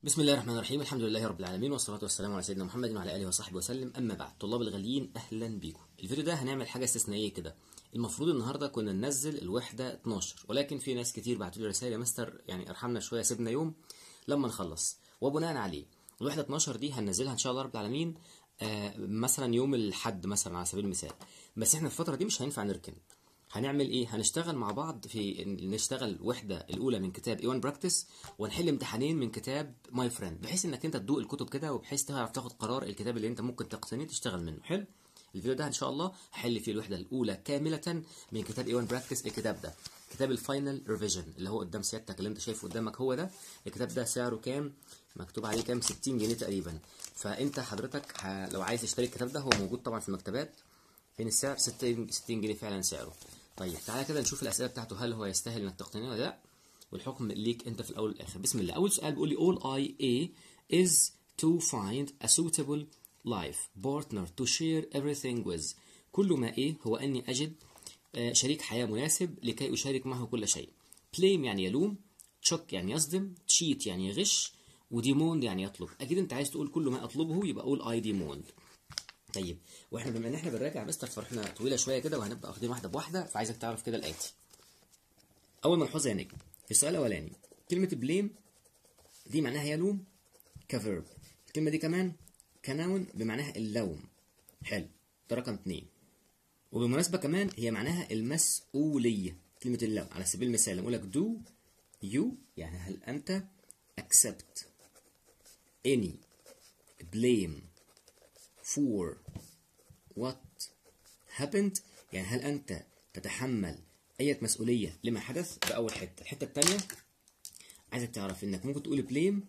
بسم الله الرحمن الرحيم الحمد لله رب العالمين والصلاة والسلام على سيدنا محمد وعلى آله وصحبه وسلم أما بعد طلاب الغاليين أهلا بيكم الفيديو ده هنعمل حاجة استثنائية كده المفروض النهاردة كنا ننزل الوحدة 12 ولكن في ناس كتير بعتوا لي رسائل يا مستر يعني ارحمنا شوية سيبنا يوم لما نخلص وبناء عليه الوحدة 12 دي هننزلها إن شاء الله رب العالمين آه مثلا يوم الحد مثلا على سبيل المثال بس احنا في الفترة دي مش هينفع نركن هنعمل ايه هنشتغل مع بعض في نشتغل وحده الاولى من كتاب ايوان براكتس ونحل امتحانين من كتاب ماي فريند بحيث انك انت تدوق الكتب كده وبحيث تعرف تاخد قرار الكتاب اللي انت ممكن تقتنيه تشتغل منه حلو الفيديو ده ان شاء الله هحل فيه الوحده الاولى كامله من كتاب ايوان براكتس الكتاب ده كتاب الفاينل ريفيجن اللي هو قدام سيادتك اللي انت شايفه قدامك هو ده الكتاب ده سعره كام مكتوب عليه كام 60 جنيه تقريبا فانت حضرتك ه... لو عايز تشتري الكتاب ده هو موجود طبعا في المكتبات فين السعر 60 60 جنيه فعلا سعره طيب تعالى كده نشوف الاسئله بتاعته هل هو يستاهل انك تقتنيه ولا لا والحكم ليك انت في الاول والاخر بسم الله اول سؤال بيقول لي all I a is to find a suitable life partner to share everything with كل ما ايه هو اني اجد شريك حياه مناسب لكي اشارك معه كل شيء blame يعني يلوم تشك يعني يصدم cheat يعني يغش وديموند يعني يطلب اكيد انت عايز تقول كل ما اطلبه يبقى قول I demand طيب واحنا بما ان احنا بنراجع مستر فرحنا طويله شويه كده وهنبقى واخدين واحده بواحده فعايزك تعرف كده الاتي اول ملحوظه يا نجم في السؤال الاولاني كلمه بليم دي معناها يلوم كفيرب الكلمه دي كمان كنون بمعناها اللوم حلو ده رقم اتنين وبالمناسبه كمان هي معناها المسؤوليه كلمه اللوم على سبيل المثال لما اقول لك دو يو يعني هل انت accept any blame for what happened يعني هل أنت تتحمل أي مسؤولية لما حدث ده أول حتة الحتة التانية عايزك تعرف إنك ممكن تقول blame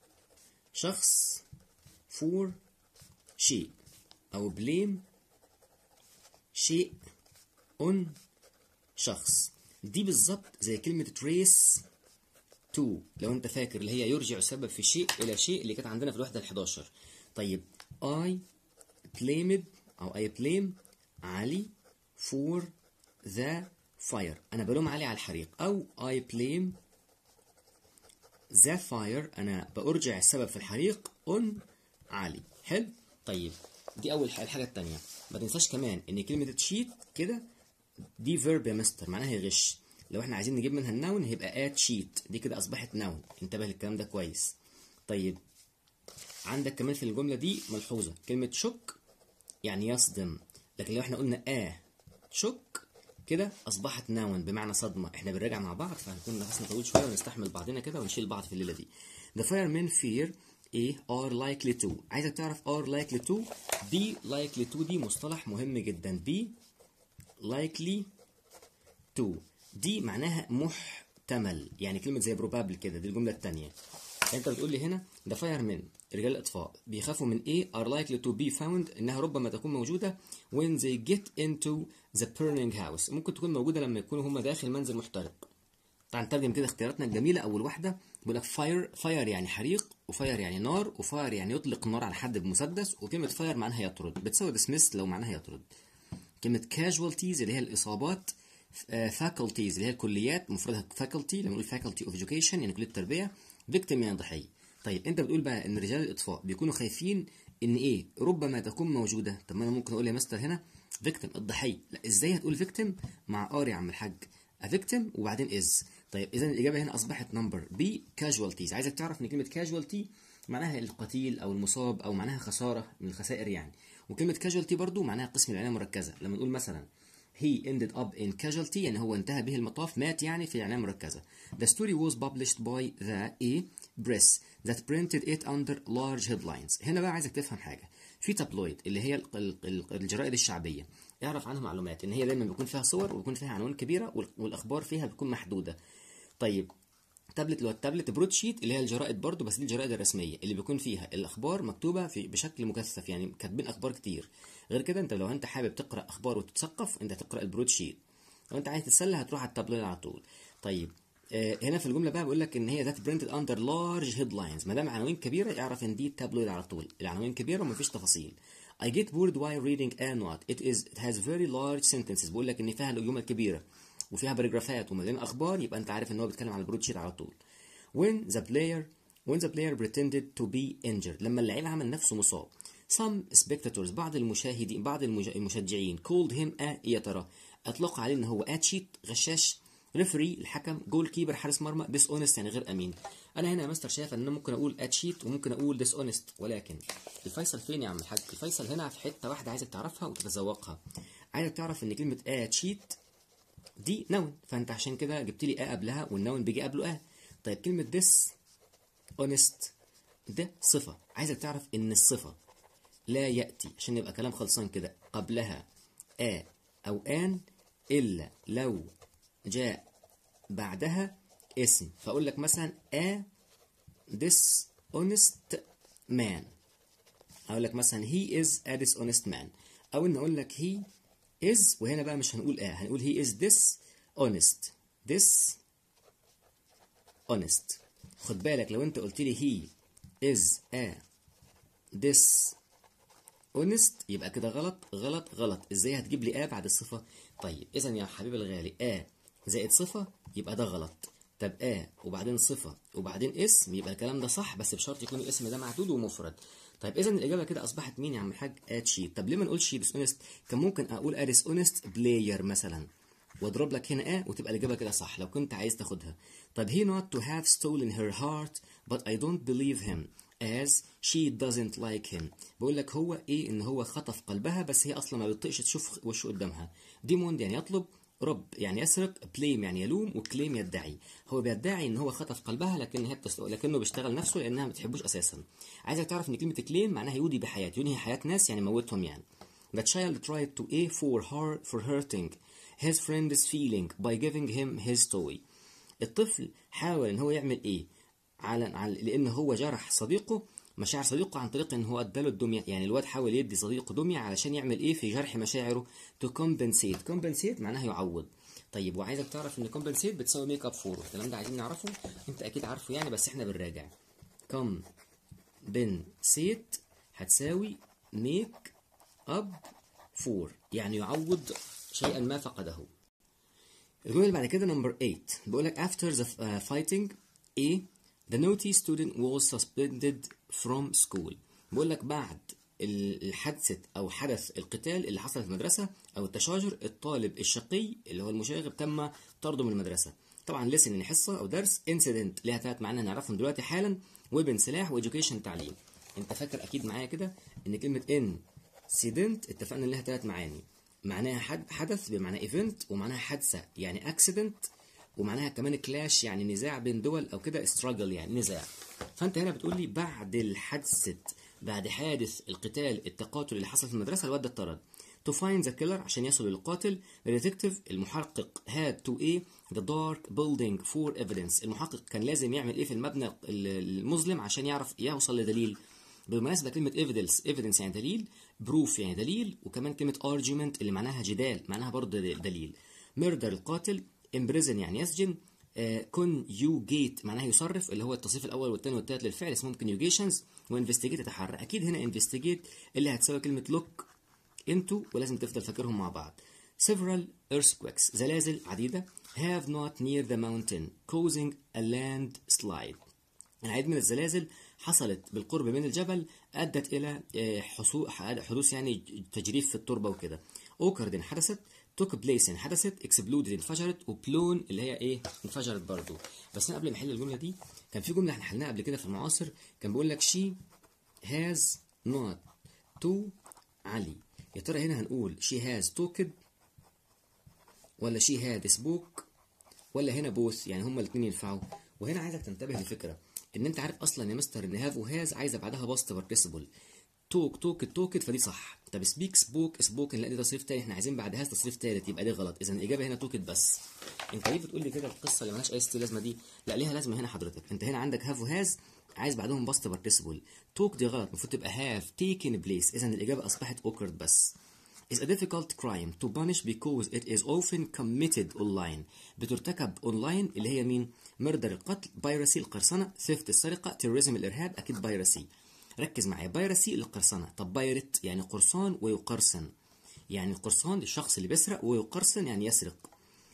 شخص for شيء أو blame شيء on شخص دي بالظبط زي كلمة trace to لو أنت فاكر اللي هي يرجع السبب في شيء إلى شيء اللي كانت عندنا في الوحدة ال 11 طيب I blamed أو I blame علي for the fire أنا بلوم علي على الحريق أو I blame the fire أنا بأرجع السبب في الحريق on علي حلو طيب دي أول حاجة الحاجة التانية ما تنساش كمان إن كلمة تشيت كده دي فيرب يا مستر معناها يغش لو احنا عايزين نجيب منها النون هيبقى ات شيت دي كده أصبحت نون انتبه للكلام ده كويس طيب عندك كمان في الجملة دي ملحوظة كلمة شك يعني يصدم لكن لو احنا قلنا اه شك كده أصبحت نون بمعنى صدمة احنا بنراجع مع بعض فهنكون نفسنا طويل شوية ونستحمل بعضنا كده ونشيل بعض في الليلة دي The firemen fear ايه are likely to عايزك تعرف are likely to be likely to دي مصطلح مهم جدا be likely to دي معناها محتمل يعني كلمة زي probable كده دي الجملة التانية انت بتقول لي هنا ده فاير من رجال الاطفاء بيخافوا من ايه are likely to be found انها ربما تكون موجوده when they get into the burning house ممكن تكون موجوده لما يكونوا هم داخل منزل محترق تعال نترجم كده اختياراتنا الجميله اول واحده بيقول لك فاير فاير يعني حريق وفاير يعني نار وفاير يعني يطلق النار على حد بمسدس وكلمه فاير معناها يطرد بتساوي dismiss لو معناها يطرد كلمه casualties اللي هي الاصابات faculties اللي هي الكليات مفردها faculty لما نقول faculty of education يعني كليه التربيه victim يعني ضحيه طيب انت بتقول بقى ان رجال الاطفاء بيكونوا خايفين ان ايه ربما تكون موجوده طب ما انا ممكن اقول يا مستر هنا فيكتيم الضحيه لا ازاي هتقول فيكتيم مع ار يا عم الحاج فيكتيم وبعدين از طيب اذا الاجابه هنا اصبحت نمبر بي كاجوالتيز عايزك تعرف ان كلمه كاجوالتي معناها القتيل او المصاب او معناها خساره من الخسائر يعني وكلمه كاجوالتي برضو معناها قسم العنايه المركزه لما نقول مثلا he ended up in casualty يعني هو انتهى به المطاف مات يعني في عناية مركزة. The story was published by the A press that printed it under large headlines. هنا بقى عايزك تفهم حاجة. في تابلويد اللي هي الجرائد الشعبية. اعرف عنها معلومات ان هي دايما بيكون فيها صور وبيكون فيها عناوين كبيرة والاخبار فيها بتكون محدودة. طيب تابلت اللي هو التابلت برود شيت اللي هي الجرائد برضو بس دي الجرائد الرسميه اللي بيكون فيها الاخبار مكتوبه في بشكل مكثف يعني كاتبين اخبار كتير غير كده انت لو انت حابب تقرا اخبار وتتثقف انت تقرا البرود شيت لو انت عايز تتسلى هتروح على التابلويد على طول طيب آه هنا في الجمله بقى بيقول لك ان هي ذات برنتد اندر لارج هيدلاينز ما دام عناوين كبيره اعرف ان دي التابلويد على طول العناوين كبيره ومفيش تفاصيل I get bored while reading a note it is it has very large sentences بيقول لك ان فيها جمل كبيره وفيها باراجرافات ومليانه اخبار يبقى انت عارف ان هو بيتكلم على البرود شيت على طول when the player when the player pretended to be injured لما اللعيب عمل نفسه مصاب some spectators بعض المشاهدين بعض المج- المشجعين called him a يا ترى اطلق عليه ان هو a cheat غشاش ريفري الحكم جول كيبر حارس مرمى dishonest يعني غير امين انا هنا يا مستر شايف ان انا ممكن اقول a cheat وممكن اقول dishonest ولكن الفيصل فين يا عم الحاج الفيصل هنا في حته واحده عايزك تعرفها وتتذوقها عايزك تعرف ان كلمه a cheat دي نون فانت عشان كده جبت لي ا قبلها والنون بيجي قبله ا طيب كلمه this honest ده صفه عايزك تعرف ان الصفه لا ياتي عشان يبقى كلام خلصان كده قبلها ا او ان الا لو جاء بعدها اسم فاقول لك مثلا a dishonest man اقول لك مثلا he is a dishonest man او ان اقول لك he is وهنا بقى مش هنقول a هنقول he is dishonest this honest خد بالك لو انت قلت لي he is a this honest يبقى كده غلط غلط غلط ازاي هتجيب لي a بعد الصفة طيب اذا يا حبيبي الغالي a زائد صفة يبقى ده غلط طب a وبعدين صفة وبعدين اسم يبقى الكلام ده صح بس بشرط يكون الاسم ده معدود ومفرد طيب اذا الاجابه كده اصبحت مين يا عم الحاج اتشي طب ليه ما نقولش dishonest كان ممكن اقول a dishonest player مثلا واضرب لك هنا a وتبقى الاجابه كده صح لو كنت عايز تاخدها طب he not to have stolen her heart but I don't believe him as she doesn't like him بقول لك هو ايه ان هو خطف قلبها بس هي اصلا ما بتطيقش تشوف وشه قدامها ديموند يعني يطلب رب يعني يسرق بليم يعني يلوم وكليم يدعي هو بيدعي ان هو خطف قلبها لكن هي بتست... لكنه بيشتغل نفسه لانها ما بتحبوش اساسا عايزك تعرف ان كلمه كليم معناها يودي بحياه ينهي حياه ناس يعني موتهم يعني The child tried to A for her for hurting his friend's feeling by giving him his toy. الطفل حاول ان هو يعمل ايه؟ على, على لان هو جرح صديقه مشاعر صديقه عن طريق ان هو اداله الدميه يعني الواد حاول يدي صديقه دميه علشان يعمل ايه في جرح مشاعره to compensate compensate معناها يعوض طيب وعايزك تعرف ان compensate بتساوي ميك اب فور الكلام ده عايزين نعرفه انت اكيد عارفه يعني بس احنا بنراجع compensate هتساوي make up for يعني يعوض شيئا ما فقده الجملة اللي بعد كده نمبر 8 بيقول لك after the uh, fighting A the naughty student was suspended from school بيقول لك بعد الحادثة أو حدث القتال اللي حصل في المدرسة أو التشاجر الطالب الشقي اللي هو المشاغب تم طرده من المدرسة طبعا lesson يعني حصة أو درس incident ليها ثلاث معاني نعرفهم دلوقتي حالا weapon سلاح وeducation تعليم أنت فاكر أكيد معايا كده إن كلمة incident اتفقنا إن لها ثلاث معاني معناها حدث بمعنى ايفنت ومعناها حادثة يعني اكسيدنت ومعناها كمان كلاش يعني نزاع بين دول او كده استراجل يعني نزاع فانت هنا بتقول لي بعد الحادثة بعد حادث القتال التقاتل اللي حصل في المدرسة الواد ده اتطرد to find the killer عشان يصل للقاتل the detective المحقق had to a the dark building for evidence المحقق كان لازم يعمل ايه في المبنى المظلم عشان يعرف يوصل لدليل بالمناسبة كلمة evidence evidence يعني دليل proof يعني دليل وكمان كلمة argument اللي معناها جدال معناها برضه دليل murder القاتل imprison يعني يسجن conjugate معناها يصرف اللي هو التصريف الأول والثاني والثالث للفعل اسمهم conjugations وinvestigate يتحرى أكيد هنا investigate اللي هتساوي كلمة look into ولازم تفضل فاكرهم مع بعض several earthquakes زلازل عديدة have not near the mountain causing a landslide العديد من الزلازل حصلت بالقرب من الجبل أدت إلى حدوث يعني تجريف في التربة وكده أوكرد حدثت توك بليس حدثت اكسبلودد انفجرت وبلون اللي هي ايه انفجرت برضو بس انا قبل ما احل الجمله دي كان في جمله احنا حلناها قبل كده في المعاصر كان بيقول لك شي هاز نوت تو علي يا ترى هنا هنقول شي هاز توكد ولا شي هاد سبوك ولا هنا بوث يعني هما الاثنين ينفعوا وهنا عايزك تنتبه لفكره ان انت عارف اصلا يا مستر ان هاف وهاز عايزه بعدها باست بارتيسيبل توك توك توكت فدي صح طب سبيك سبوك سبوكن لا دي تصريف تاني احنا عايزين بعد هاز تصريف تالت يبقى دي غلط اذا الاجابه هنا توكت بس انت ليه بتقول لي كده القصه اللي مالهاش اي ستي لازمه دي لا ليها لازمه هنا حضرتك انت هنا عندك هاف وهاز عايز بعدهم باست بارتيسيبل توك دي غلط المفروض تبقى هاف تيكن بليس اذا الاجابه اصبحت اوكرد بس is a difficult crime to punish because it is often committed online بترتكب اونلاين اللي هي مين مردر القتل بايرسي القرصنه ثيفت السرقه تيروريزم الارهاب اكيد بايرسي ركز معايا بايرسي القرصنه طب بايرت يعني قرصان ويقرصن يعني القرصان الشخص اللي بيسرق ويقرصن يعني يسرق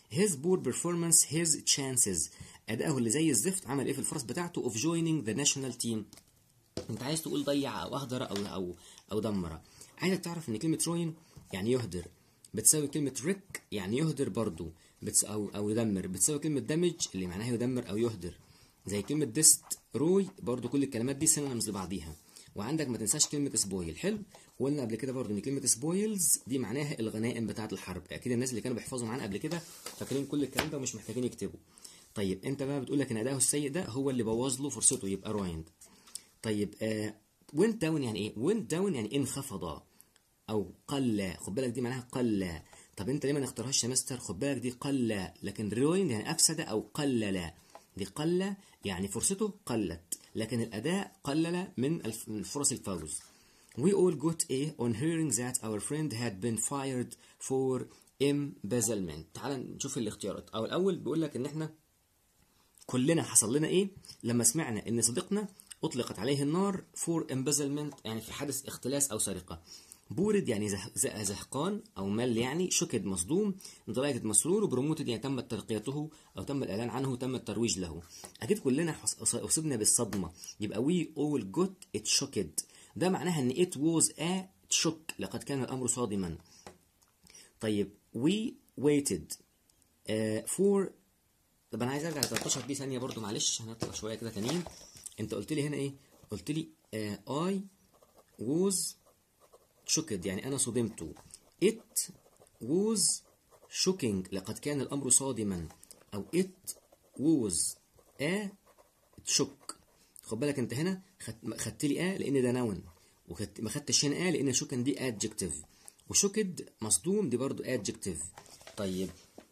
his poor performance his chances اداؤه اللي زي الزفت عمل ايه في الفرص بتاعته of joining the national team انت عايز تقول ضيع او اهدر او او او دمر عايزك تعرف ان كلمه روين يعني يهدر بتساوي كلمه ريك يعني يهدر برضو بتس او او يدمر بتساوي كلمه دامج اللي معناها يدمر او يهدر زي كلمه ديست روي برضو كل الكلمات دي سينونيمز لبعضيها وعندك ما تنساش كلمه سبويل حلو وقلنا قبل كده برضو ان كلمه سبويلز دي معناها الغنائم بتاعه الحرب اكيد الناس اللي كانوا بيحفظوا معانا قبل كده فاكرين كل الكلام ده ومش محتاجين يكتبوا طيب انت بقى بتقول لك ان اداؤه السيء ده هو اللي بوظ له فرصته يبقى رويند طيب آه وينت داون يعني ايه وينت داون يعني انخفض او قل خد بالك دي معناها قل طب انت ليه ما نختارهاش يا مستر خد بالك دي قل لكن رويند يعني افسد او قلل دي قل يعني فرصته قلت لكن الاداء قلل من الف- من فرص الفوز We all got A on hearing that our friend had been fired for embezzlement. تعال نشوف الاختيارات. أو الأول بيقول لك إن إحنا كلنا حصل لنا إيه لما سمعنا إن صديقنا أطلقت عليه النار for embezzlement يعني في حدث اختلاس أو سرقة. بورد يعني زه- زه- زهقان أو مل يعني شكد مصدوم دلايتد مسرور وبروموتد يعني تم ترقيته أو تم الإعلان عنه تم الترويج له. أكيد كلنا حص- أصبنا بالصدمة يبقى we all got it shocked. ده معناها ان it was a shock لقد كان الامر صادما طيب we waited uh, for طب انا عايز ارجع ل 13 دي ثانيه برضو معلش هنطلع شويه كده تانيين انت قلت لي هنا ايه قلت لي uh, I was shocked يعني انا صدمت it was shocking لقد كان الامر صادما او it was a shock خد بالك انت هنا خدت خدت لي اه لان ده نون وخدت ما خدتش هنا اه لان شوكن دي ادجكتيف وشوكد مصدوم دي برضو ادجكتيف طيب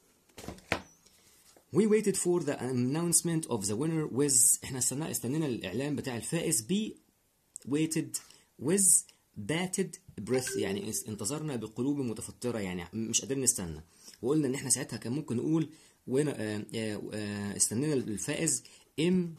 We waited for the announcement of the winner with احنا استنى استنينا الاعلان بتاع الفائز ب waited with bated breath يعني اس- انتظرنا بقلوب متفطرة يعني مش قادرين نستنى وقلنا ان احنا ساعتها كان ممكن نقول وين آه، آه، آه، استنينا الفائز ام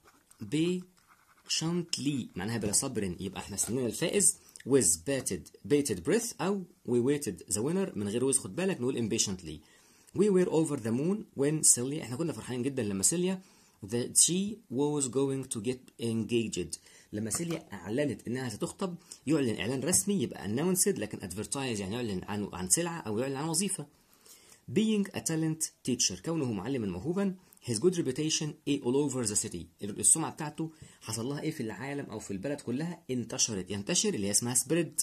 patiently معناها بلا صبر يبقى احنا استنينا الفائز with bated bated breath او we waited the winner من غير with خد بالك نقول impatiently we were over the moon when Celia احنا كنا فرحانين جدا لما سيليا that she was going to get engaged لما سيليا اعلنت انها ستخطب يعلن اعلان رسمي يبقى announced لكن advertise يعني يعلن عن عن سلعه او يعلن عن وظيفه being a talent teacher كونه معلما موهوبا his good reputation ايه all over the city السمعة بتاعته حصل لها ايه في العالم او في البلد كلها انتشرت ينتشر اللي هي اسمها spread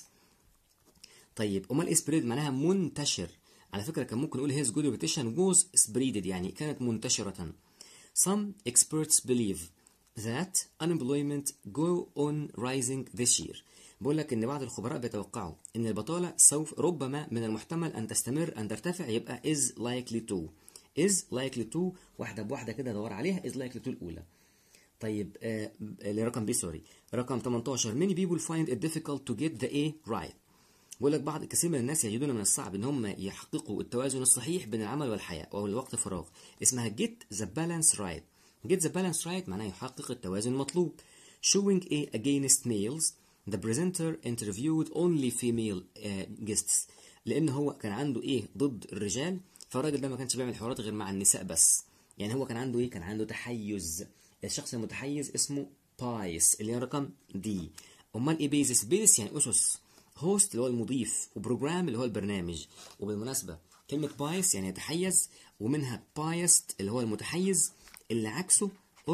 طيب امال ايه spread معناها منتشر على فكرة كان ممكن نقول his good reputation was spreaded يعني كانت منتشرة some experts believe that unemployment go on rising this year بقول لك ان بعض الخبراء بيتوقعوا ان البطاله سوف ربما من المحتمل ان تستمر ان ترتفع يبقى is likely to is likely to واحده بواحده كده دور عليها is likely to الاولى طيب آه رقم بي سوري رقم 18 many people find it difficult to get the A right بقول لك بعض كثير من الناس يجدون من الصعب ان هم يحققوا التوازن الصحيح بين العمل والحياه او الوقت الفراغ اسمها get the balance right get the balance right معناها يحقق التوازن المطلوب showing A against males the presenter interviewed only female uh, guests لان هو كان عنده ايه ضد الرجال فالراجل ده ما كانش بيعمل حوارات غير مع النساء بس يعني هو كان عنده ايه كان عنده تحيز الشخص المتحيز اسمه بايس اللي هي رقم دي امال ايه بيزس بيزس يعني اسس هوست اللي هو المضيف وبروجرام اللي هو البرنامج وبالمناسبه كلمه بايس يعني يتحيز ومنها بايست اللي هو المتحيز اللي عكسه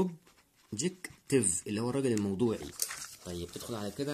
اوبجكتيف اللي هو الراجل الموضوعي طيب تدخل على كده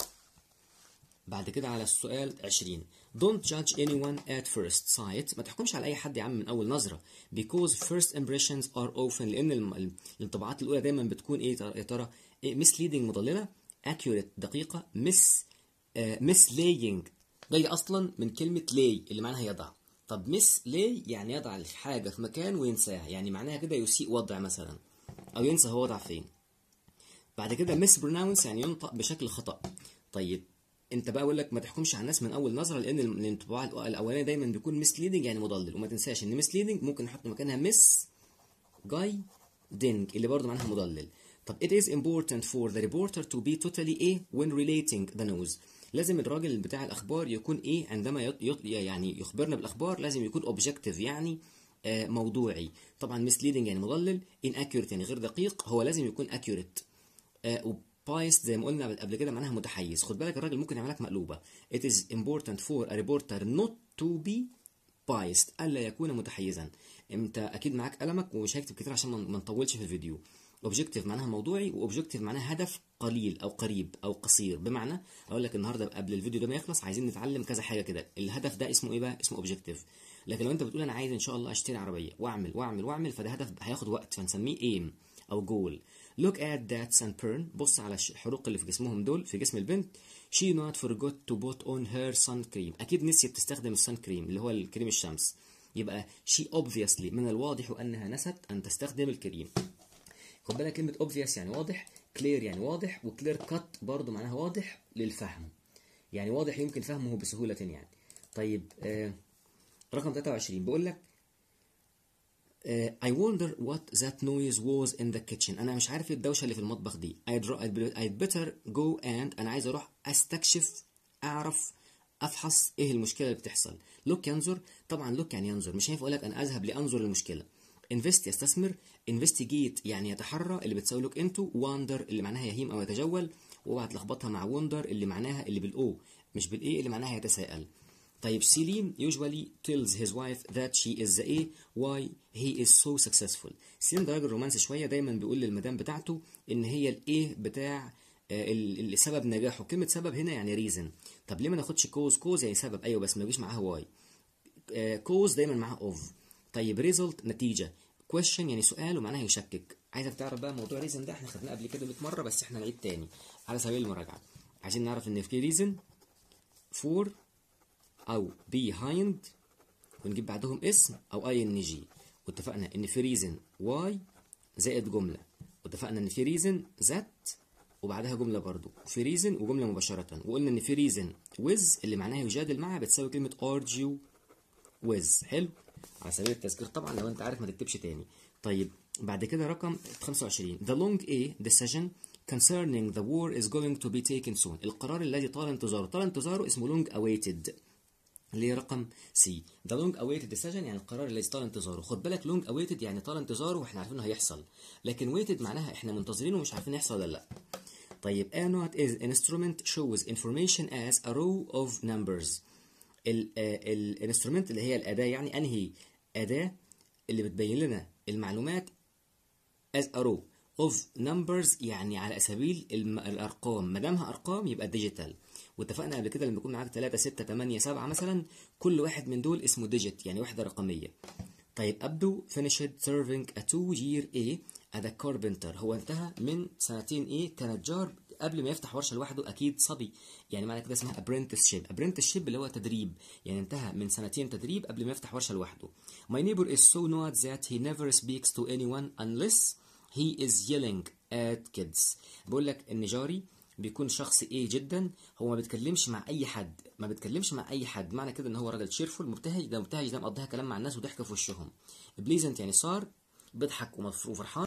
بعد كده على السؤال 20 Don't judge anyone at first sight ما تحكمش على أي حد يا عم من أول نظرة because first impressions are often لأن الم- الانطباعات الأولى دايما بتكون إيه يا ترى إيه misleading مضللة accurate دقيقة miss آه mislaying جاي أصلا من كلمة lay اللي معناها يضع طب mislay يعني يضع الحاجة في مكان وينساها يعني معناها كده يسيء وضع مثلا أو ينسى هو وضع فين بعد كده مس بروناونس يعني ينطق بشكل خطأ طيب انت بقى اقول لك ما تحكمش على الناس من اول نظره لان الانطباع الاولاني دايما بيكون مسليدنج يعني مضلل وما تنساش ان مسليدنج ممكن نحط مكانها مس جاي دينج اللي برضه معناها مضلل طب it is important for the reporter to be totally a when relating the news لازم الراجل بتاع الاخبار يكون ايه عندما يط... يط... يعني يخبرنا بالاخبار لازم يكون objective يعني آه، موضوعي طبعا misleading يعني مضلل inaccurate يعني غير دقيق هو لازم يكون accurate آه، وبايست زي ما قلنا قبل كده معناها متحيز خد بالك الراجل ممكن يعمل لك مقلوبه it is important for a reporter not to be biased الا يكون متحيزا انت اكيد معاك قلمك ومش هكتب كتير عشان ما ما نطولش في الفيديو اوبجكتيف معناها موضوعي واوبجكتيف معناها هدف قليل او قريب او قصير بمعنى اقول لك النهارده قبل الفيديو ده ما يخلص عايزين نتعلم كذا حاجه كده الهدف ده اسمه ايه بقى اسمه اوبجكتيف لكن لو انت بتقول انا عايز ان شاء الله اشتري عربيه واعمل واعمل واعمل فده هدف هياخد وقت فنسميه ايم او جول look at that sunburn بص على الحروق اللي في جسمهم دول في جسم البنت she not forgot to put on her sun cream اكيد نسيت تستخدم السن كريم اللي هو الكريم الشمس يبقى she obviously من الواضح انها نست ان تستخدم الكريم خد بالك كلمة obvious يعني واضح clear يعني واضح و clear cut برضه معناها واضح للفهم يعني واضح يمكن فهمه بسهولة يعني طيب آه رقم 23 بيقول لك آه I wonder what that noise was in the kitchen أنا مش عارف إيه الدوشة اللي في المطبخ دي I'd, I'd, I'd better go and أنا عايز أروح أستكشف أعرف أفحص إيه المشكلة اللي بتحصل look ينظر طبعا look يعني ينظر مش هينفع أقول لك أنا أذهب لأنظر للمشكلة invest يستثمر investigate يعني يتحرى اللي بتساوي look into wonder اللي معناها يهيم أو يتجول واوعى تلخبطها مع wonder اللي معناها اللي بالأو مش بالإيه اللي معناها يتساءل طيب سيلين usually tells his wife that she is the A why he is so successful سيلين ده راجل رومانسي شوية دايما بيقول للمدام بتاعته إن هي الإيه بتاع آه، ال- ال- سبب نجاحه كلمة سبب هنا يعني ريزن طب ليه ما ناخدش كوز كوز يعني سبب أيوه بس ما يجيش معاها واي كوز دايما معاها اوف طيب ريزلت نتيجة question يعني سؤال ومعناها يشكك عايزك تعرف بقى موضوع ريزن ده احنا خدناه قبل كده 100 مرة بس احنا نعيد تاني على سبيل المراجعة عايزين نعرف ان في ريزن فور او behind ونجيب بعدهم اسم او اي ان جي واتفقنا ان في ريزن واي زائد جمله واتفقنا ان في ريزن ذات وبعدها جمله برضو في ريزن وجمله مباشره وقلنا ان في ريزن ويز اللي معناها يجادل معها بتساوي كلمه argue with حلو على سبيل التذكير طبعا لو انت عارف ما تكتبش تاني طيب بعد كده رقم 25 the long A decision concerning the war is going to be taken soon القرار الذي طال انتظاره طال انتظاره اسمه long awaited اللي هي رقم سي ده لونج awaited decision يعني القرار اللي طال انتظاره خد بالك لونج awaited يعني طال انتظاره واحنا عارفين انه هيحصل لكن waited معناها احنا منتظرينه ومش عارفين يحصل ولا لا طيب a not is instrument shows information as a row of numbers الانسترومنت اللي هي الاداه يعني انهي اداه اللي بتبين لنا المعلومات as a row of numbers يعني على سبيل الم- الارقام ما دامها ارقام يبقى ديجيتال واتفقنا قبل كده لما يكون معاك 3 6 8 7 مثلا كل واحد من دول اسمه ديجيت يعني وحده رقميه طيب ابدو finished serving a two year A as a carpenter هو انتهى من سنتين ايه كنجار قبل ما يفتح ورشه لوحده اكيد صبي يعني معنى كده اسمها apprenticeship apprenticeship اللي هو تدريب يعني انتهى من سنتين تدريب قبل ما يفتح ورشه لوحده my neighbor is so not that he never speaks to anyone unless he is yelling at kids بقول لك ان جاري بيكون شخص ايه جدا هو ما بيتكلمش مع اي حد ما بيتكلمش مع اي حد معنى كده ان هو راجل شيرفول مبتهج ده مبتهج ده مقضيها كلام مع الناس وضحك في وشهم بليزنت يعني صار بيضحك ومفروض وفرحان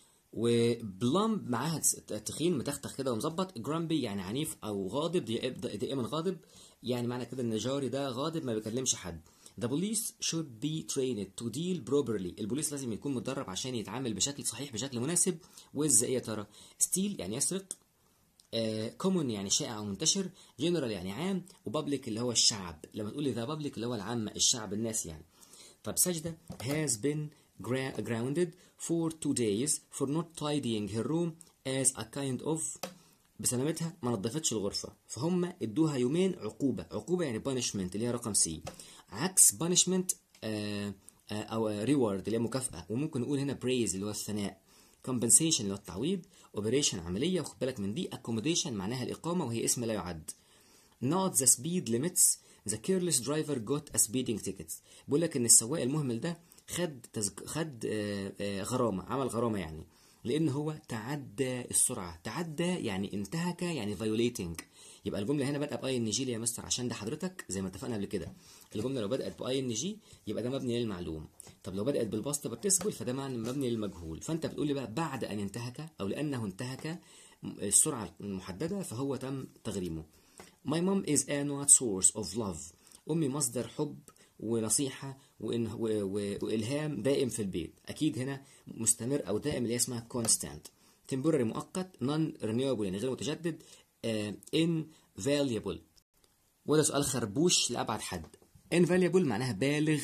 وبلام معاها تخين متختخ كده ومظبط جرامبي يعني عنيف او غاضب دي- دائما غاضب يعني معنى كده ان جاري ده غاضب ما بيكلمش حد The police should be trained to deal properly البوليس لازم يكون متدرب عشان يتعامل بشكل صحيح بشكل مناسب with ايه يا ترى steal يعني يسرق كومون يعني شائع او منتشر جنرال يعني عام وبابليك اللي هو الشعب لما تقول ذا بابليك اللي هو العامة الشعب الناس يعني طب سجدة has been gra- grounded for two days for not tidying her room as a kind of بسلامتها ما نظفتش الغرفة فهم ادوها يومين عقوبة عقوبة يعني punishment اللي هي رقم سي عكس punishment آه آه او reward اللي هي مكافأة وممكن نقول هنا praise اللي هو الثناء compensation اللي هو التعويض operation عملية وخد بالك من دي accommodation معناها الإقامة وهي اسم لا يعد not the speed limits the careless driver got a speeding ticket بيقول لك ان السواق المهمل ده خد تزك... خد آه، آه، غرامة عمل غرامة يعني لان هو تعدى السرعة تعدى يعني انتهك يعني violating يبقى الجملة هنا بدأ باي ان جي يا مستر عشان ده حضرتك زي ما اتفقنا قبل كده الجملة لو بدأت باي ان جي يبقى ده مبني للمعلوم طب لو بدأت بالباست بارتيسيبل فده معنى مبني للمجهول فانت بتقول لي بقى بعد ان انتهك او لانه انتهك السرعة المحددة فهو تم تغريمه My mom is a not source of love أمي مصدر حب ونصيحة وإن و... و... وإلهام دائم في البيت أكيد هنا مستمر أو دائم اللي هي اسمها constant temporary مؤقت non renewable يعني غير متجدد uh, invaluable وده سؤال خربوش لأبعد حد invaluable معناها بالغ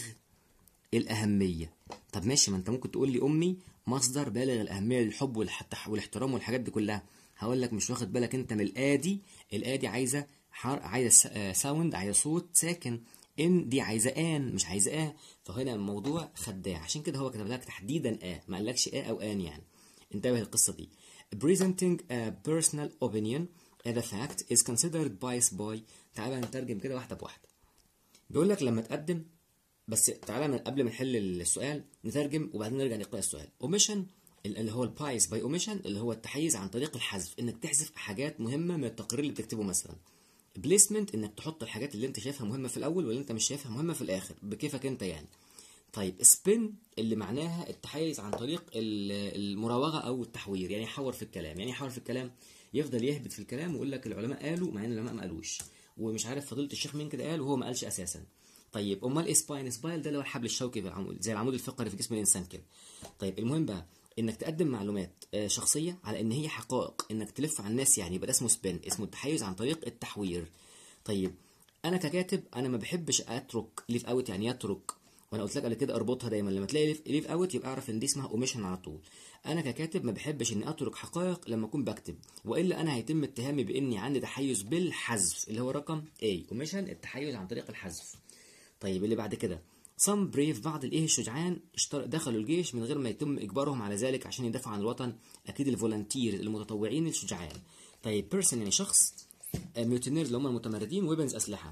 الأهمية طب ماشي ما أنت ممكن تقول لي أمي مصدر بالغ الأهمية للحب والاحترام والحاجات دي كلها هقول لك مش واخد بالك أنت من الآدي الآدي عايزة حر... عايزة ساوند عايزة صوت ساكن ان دي عايزه ان مش عايزه اه فهنا الموضوع خداع عشان كده هو كتب لك تحديدا اه ما قالكش اه او ان يعني انتبه للقصه دي presenting a personal opinion as a fact is considered bias by تعالى نترجم كده واحده بواحده بيقول لك لما تقدم بس تعالى من قبل ما نحل السؤال نترجم وبعدين نرجع نقرا السؤال omission اللي هو البايس باي اوميشن اللي هو التحيز عن طريق الحذف انك تحذف حاجات مهمه من التقرير اللي بتكتبه مثلا بليسمنت انك تحط الحاجات اللي انت شايفها مهمه في الاول واللي انت مش شايفها مهمه في الاخر بكيفك انت يعني طيب سبين اللي معناها التحيز عن طريق المراوغه او التحوير يعني يحور في الكلام يعني يحور في الكلام يفضل يهبط في الكلام ويقول لك العلماء قالوا مع ان العلماء ما قالوش ومش عارف فضيله الشيخ مين كده قال وهو ما قالش اساسا طيب امال ايه سباين سبايل ده اللي هو الحبل الشوكي في العمود زي العمود الفقري في جسم الانسان كده طيب المهم بقى انك تقدم معلومات شخصيه على ان هي حقائق انك تلف على الناس يعني يبقى ده اسمه سبين اسمه التحيز عن طريق التحوير طيب انا ككاتب انا ما بحبش اترك ليف اوت يعني يترك وانا قلت لك قبل كده اربطها دايما لما تلاقي ليف اوت يبقى اعرف ان دي اسمها اوميشن على طول انا ككاتب ما بحبش اني اترك حقائق لما اكون بكتب والا انا هيتم اتهامي باني عندي تحيز بالحذف اللي هو رقم A اوميشن التحيز عن طريق الحذف طيب اللي بعد كده some brave بعض الايه الشجعان دخلوا الجيش من غير ما يتم اجبارهم على ذلك عشان يدافعوا عن الوطن اكيد الفولنتير المتطوعين الشجعان طيب بيرسون يعني شخص ميوتينيرز اللي هم المتمردين ويبنز اسلحه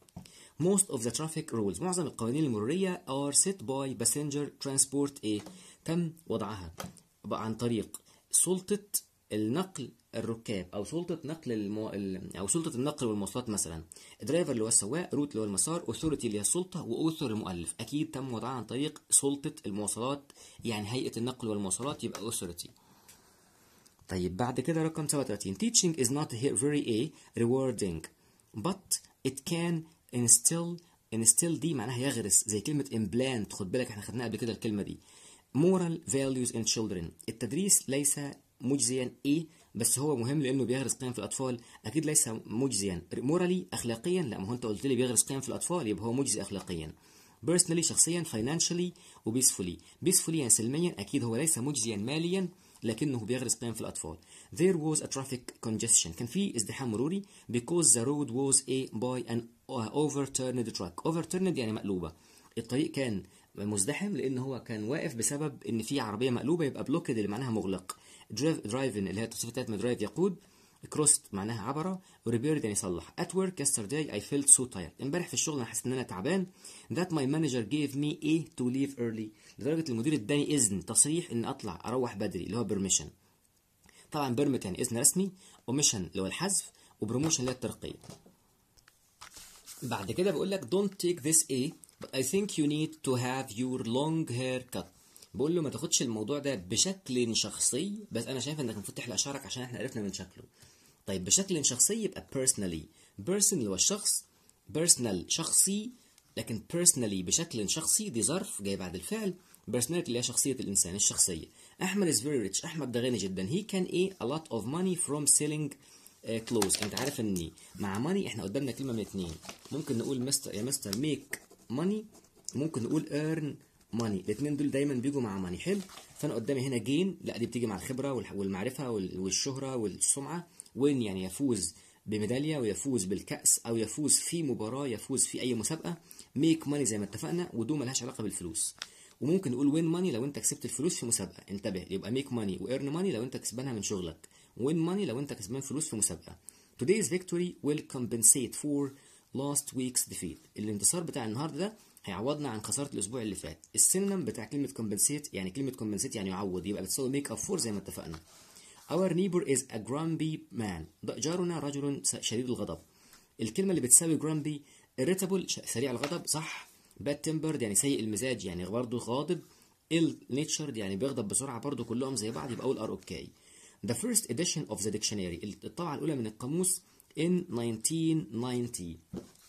most of the traffic rules معظم القوانين المروريه are set by passenger transport ايه تم وضعها عن طريق سلطه النقل الركاب او سلطه نقل المو... او سلطه النقل والمواصلات مثلا درايفر اللي هو السواق روت اللي هو المسار اوثوريتي اللي هي السلطه واوثر المؤلف اكيد تم وضعها عن طريق سلطه المواصلات يعني هيئه النقل والمواصلات يبقى اوثوريتي طيب بعد كده رقم 37 teaching is not very a rewarding but it can instill instill دي معناها يغرس زي كلمة implant خد بالك احنا خدناها قبل كده الكلمة دي moral values in children التدريس ليس مجزيا ايه بس هو مهم لانه بيغرس قيم في الاطفال اكيد ليس مجزيا مورالي اخلاقيا لا ما هو انت قلت لي بيغرس قيم في الاطفال يبقى هو مجزي اخلاقيا personally شخصيا financially وبيسفولي بيسفولي يعني سلميا اكيد هو ليس مجزيا ماليا لكنه بيغرس قيم في الأطفال. There was a traffic congestion. كان في ازدحام مروري because the road was a by an overturned truck. overturned يعني مقلوبة. الطريق كان مزدحم لأن هو كان واقف بسبب إن في عربية مقلوبة يبقى بلوكد اللي معناها مغلق. درايفن اللي هي التصريف بتاعت درايف يقود. كروست معناها عبر وريبيرد يعني يصلح at work yesterday I felt so tired امبارح في الشغل انا حسيت ان انا تعبان that my manager gave me a to leave early لدرجه المدير اداني اذن تصريح ان اطلع اروح بدري اللي هو permission طبعا بيرمت يعني اذن رسمي اوميشن اللي هو الحذف وبروموشن اللي هي الترقيه بعد كده بيقول لك don't take this a but I think you need to have your long hair cut بقول له ما تاخدش الموضوع ده بشكل شخصي بس انا شايف انك المفروض تحلق شعرك عشان احنا عرفنا من شكله طيب بشكل شخصي يبقى personally person اللي هو الشخص personal شخصي لكن personally بشكل شخصي دي ظرف جاي بعد الفعل personality اللي هي شخصية الإنسان الشخصية أحمد is very rich أحمد ده غني جدا he can eat a lot of money from selling uh, clothes أنت عارف إن مع money إحنا قدامنا كلمة من اتنين ممكن نقول مستر يا مستر make money ممكن نقول earn money الاثنين دول دايما بيجوا مع money حلو فأنا قدامي هنا gain لا دي بتيجي مع الخبرة والمعرفة والشهرة والسمعة وين يعني يفوز بميدالية ويفوز بالكأس أو يفوز في مباراة يفوز في أي مسابقة ميك ماني زي ما اتفقنا ودول ملهاش علاقة بالفلوس وممكن نقول وين ماني لو أنت كسبت الفلوس في مسابقة انتبه يبقى ميك ماني وإيرن ماني لو أنت كسبانها من شغلك وين ماني لو أنت كسبان فلوس في مسابقة Today's victory will compensate for last week's defeat الانتصار بتاع النهارده ده هيعوضنا عن خسارة الأسبوع اللي فات السينونيم بتاع كلمة compensate يعني كلمة compensate يعني يعوض يبقى بتساوي make up for زي ما اتفقنا Our neighbor is a grumpy man. جارنا رجل شديد الغضب. الكلمة اللي بتساوي grumpy irritable سريع الغضب صح. bad tempered يعني سيء المزاج يعني برضه غاضب. ill natured يعني بيغضب بسرعة برضه كلهم زي بعض يبقى أقول are okay. The first edition of the dictionary الطبعة الأولى من القاموس in 1990.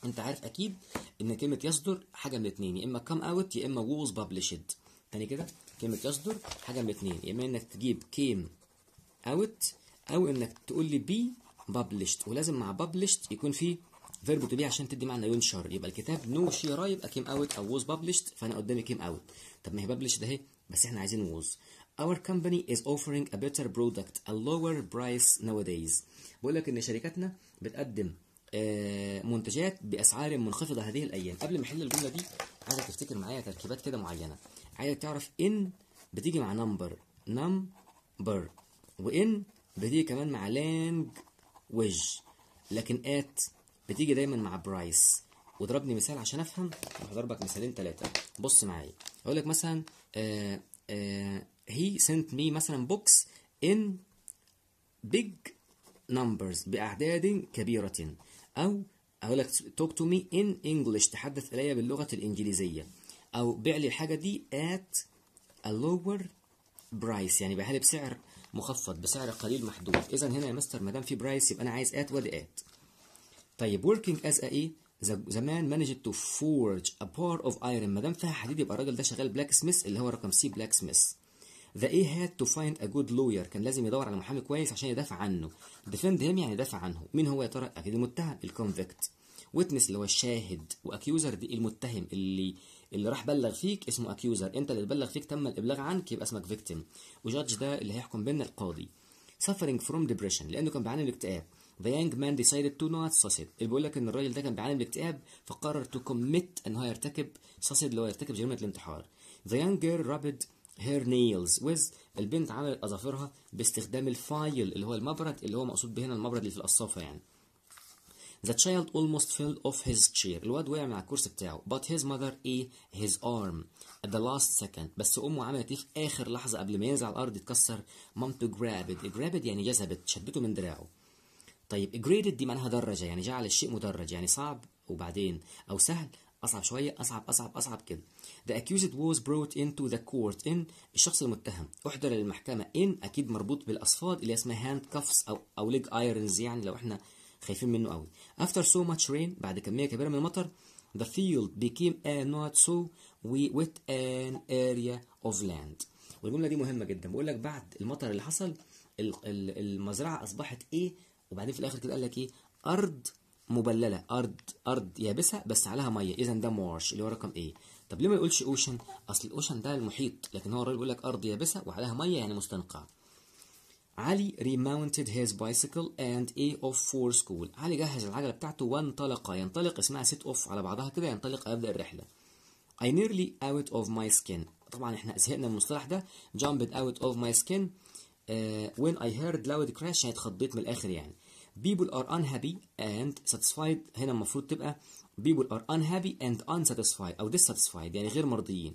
انت عارف اكيد ان كلمه يصدر حاجه من اتنين يا اما كام اوت يا اما ووز بابلشد تاني كده كلمه يصدر حاجه من اتنين يا اما انك تجيب كيم اوت او انك تقول لي بي بابلشد ولازم مع بابلشد يكون في فيرب تو بي عشان تدي معنى ينشر يبقى الكتاب نو شيرا يبقى كيم اوت او ووز بابلشد فانا قدامي كيم اوت طب ما هي بابلشد اهي بس احنا عايزين ووز Our company is offering a better product a lower price nowadays بقول لك ان شركاتنا بتقدم آه، منتجات باسعار منخفضه هذه الايام قبل ما احل الجمله دي عايزك تفتكر معايا تركيبات كده معينه عايزك تعرف ان بتيجي مع نمبر نمبر وان بتيجي كمان مع لانج وج لكن ات بتيجي دايما مع برايس وضربني مثال عشان افهم وهضربك مثالين ثلاثه بص معايا اقول لك مثلا آه آه he sent me مثلا books in big numbers بأعداد كبيرة أو أقول لك talk to me in English تحدث إلي باللغة الإنجليزية أو بيع لي الحاجة دي at a lower price يعني بيعها لي بسعر مخفض بسعر قليل محدود إذا هنا يا مستر ما دام في برايس يبقى أنا عايز at وادي at طيب working as a ايه the man managed to forge a bar of iron ما دام فيها حديد يبقى الراجل ده شغال بلاك سميث اللي هو رقم سي بلاك سميث The A had to find a good lawyer كان لازم يدور على محامي كويس عشان يدافع عنه defend him يعني يدافع عنه مين هو يا ترى اكيد المتهم الكونفكت witness اللي هو الشاهد واكيوزر دي المتهم اللي اللي راح بلغ فيك اسمه اكيوزر انت اللي بلغ فيك تم الابلاغ عنك يبقى اسمك فيكتيم وجادج ده اللي هيحكم بيننا القاضي suffering from depression لانه كان بيعاني من الاكتئاب The young man decided to not suicide اللي بيقول لك ان الراجل ده كان بيعاني من الاكتئاب فقرر to commit ان هو يرتكب suicide اللي هو يرتكب جريمه الانتحار The young girl rubbed her nails with البنت عملت اظافرها باستخدام الفايل اللي هو المبرد اللي هو مقصود به هنا المبرد اللي في القصافه يعني The child almost fell off his chair الواد وقع من على الكرسي بتاعه but his mother a his arm at the last second بس امه عملت ايه في اخر لحظه قبل ما ينزل على الارض يتكسر مامته grabbed grabbed يعني جذبت شدته من دراعه طيب graded دي معناها درجه يعني جعل الشيء مدرج يعني صعب وبعدين او سهل اصعب شويه اصعب اصعب اصعب كده The accused was brought into the court in الشخص المتهم احضر للمحكمه in اكيد مربوط بالاصفاد اللي اسمها handcuffs او او leg irons يعني لو احنا خايفين منه قوي after so much rain بعد كميه كبيره من المطر the field became a not so wet an area of land والجمله دي مهمه جدا بقول لك بعد المطر اللي حصل المزرعه اصبحت ايه وبعدين في الاخر كده قال لك ايه ارض مبلله ارض ارض يابسه بس عليها ميه اذا ده مارش اللي هو رقم ايه طب ليه ما يقولش اوشن اصل الاوشن ده المحيط لكن هو الراجل بيقول لك ارض يابسه وعليها ميه يعني مستنقع علي remounted his bicycle and a off for school علي جهز العجله بتاعته وانطلق ينطلق اسمها set off على بعضها كده ينطلق يبدا الرحله I nearly out of my skin طبعا احنا زهقنا من المصطلح ده jumped out of my skin uh, when I heard loud crash يعني اتخضيت من الاخر يعني people are unhappy and satisfied هنا المفروض تبقى people are unhappy and unsatisfied أو dissatisfied يعني غير مرضيين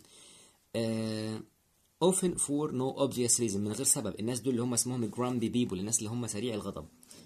uh, often for no obvious reason من غير سبب الناس دول اللي هم اسمهم grumpy people الناس اللي هم سريع الغضب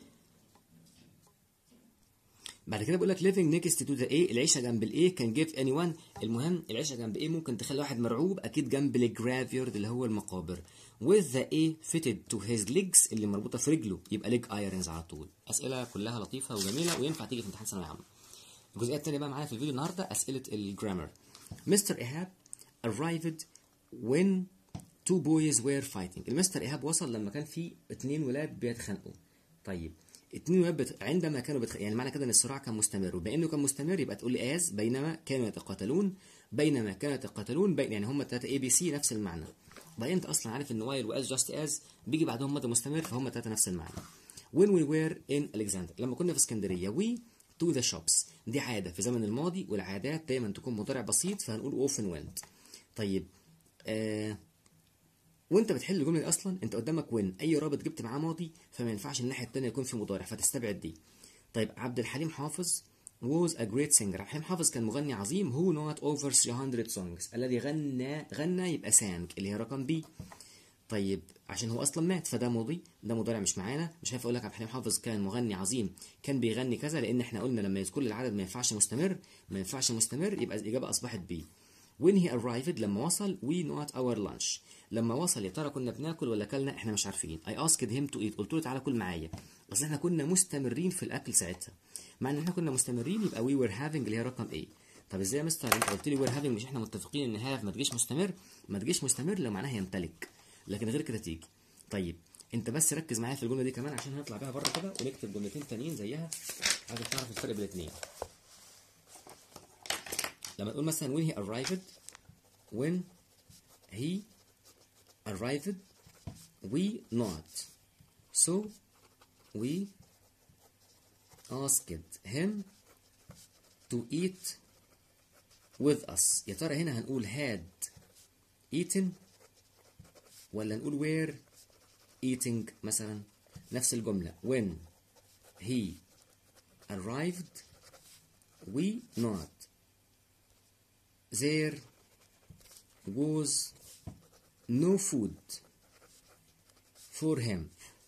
بعد كده بيقول لك living next to the A العيشه جنب الاي كان give anyone المهم العيشه جنب ايه ممكن تخلي واحد مرعوب اكيد جنب الجرافيورد اللي هو المقابر with the A fitted to his legs اللي مربوطه في رجله يبقى leg irons على طول اسئله كلها لطيفه وجميله وينفع تيجي في امتحان ثانويه عامه الجزئيه الثانيه بقى معانا في الفيديو النهارده اسئله الجرامر مستر ايهاب arrived when two boys were fighting المستر ايهاب وصل لما كان في اتنين ولاد بيتخانقوا طيب اتنين ولاد بت... عندما كانوا بتخ... يعني معنى كده ان الصراع كان مستمر وبما انه كان مستمر يبقى تقول لي از بينما كانوا يتقاتلون بينما كانوا يتقاتلون بين يعني هم الثلاثه اي بي سي نفس المعنى بعدين انت اصلا عارف ان وايل واز جاست از بيجي بعدهم ماضي مستمر فهم الثلاثه نفس المعنى when we were in Alexander لما كنا في اسكندريه we to the shops دي عاده في زمن الماضي والعادات دايما تكون مضارع بسيط فهنقول often went طيب آه وانت بتحل الجمله دي اصلا انت قدامك وين اي رابط جبت معاه ماضي فما ينفعش الناحيه الثانيه يكون في مضارع فتستبعد دي طيب عبد الحليم حافظ was a great singer عبد الحليم حافظ كان مغني عظيم who not over 300 songs الذي غنى غنى يبقى سانج اللي هي رقم بي طيب عشان هو اصلا مات فده ماضي ده مضارع مش معانا مش هينفع اقول لك عبد الحليم حافظ كان مغني عظيم كان بيغني كذا لان احنا قلنا لما كل العدد ما ينفعش مستمر ما ينفعش مستمر يبقى الاجابه اصبحت بي when he arrived لما وصل we not our lunch لما وصل يا ترى كنا بناكل ولا اكلنا احنا مش عارفين I asked him to eat قلت له تعالى كل معايا بس احنا كنا مستمرين في الاكل ساعتها مع ان احنا كنا مستمرين يبقى we were having اللي هي رقم A طب ازاي يا مستر انت قلت لي we're having مش احنا متفقين ان have ما تجيش مستمر ما تجيش مستمر لو معناها يمتلك لكن غير كده تيجي طيب انت بس ركز معايا في الجمله دي كمان عشان هنطلع بيها بره كده ونكتب جملتين تانيين زيها عايزك تعرف الفرق بين الاثنين لما تقول مثلا when he arrived when he arrived we not so we asked him to eat with us يا ترى هنا هنقول had eaten ولا نقول were eating مثلا نفس الجملة when he arrived we not there was no food for him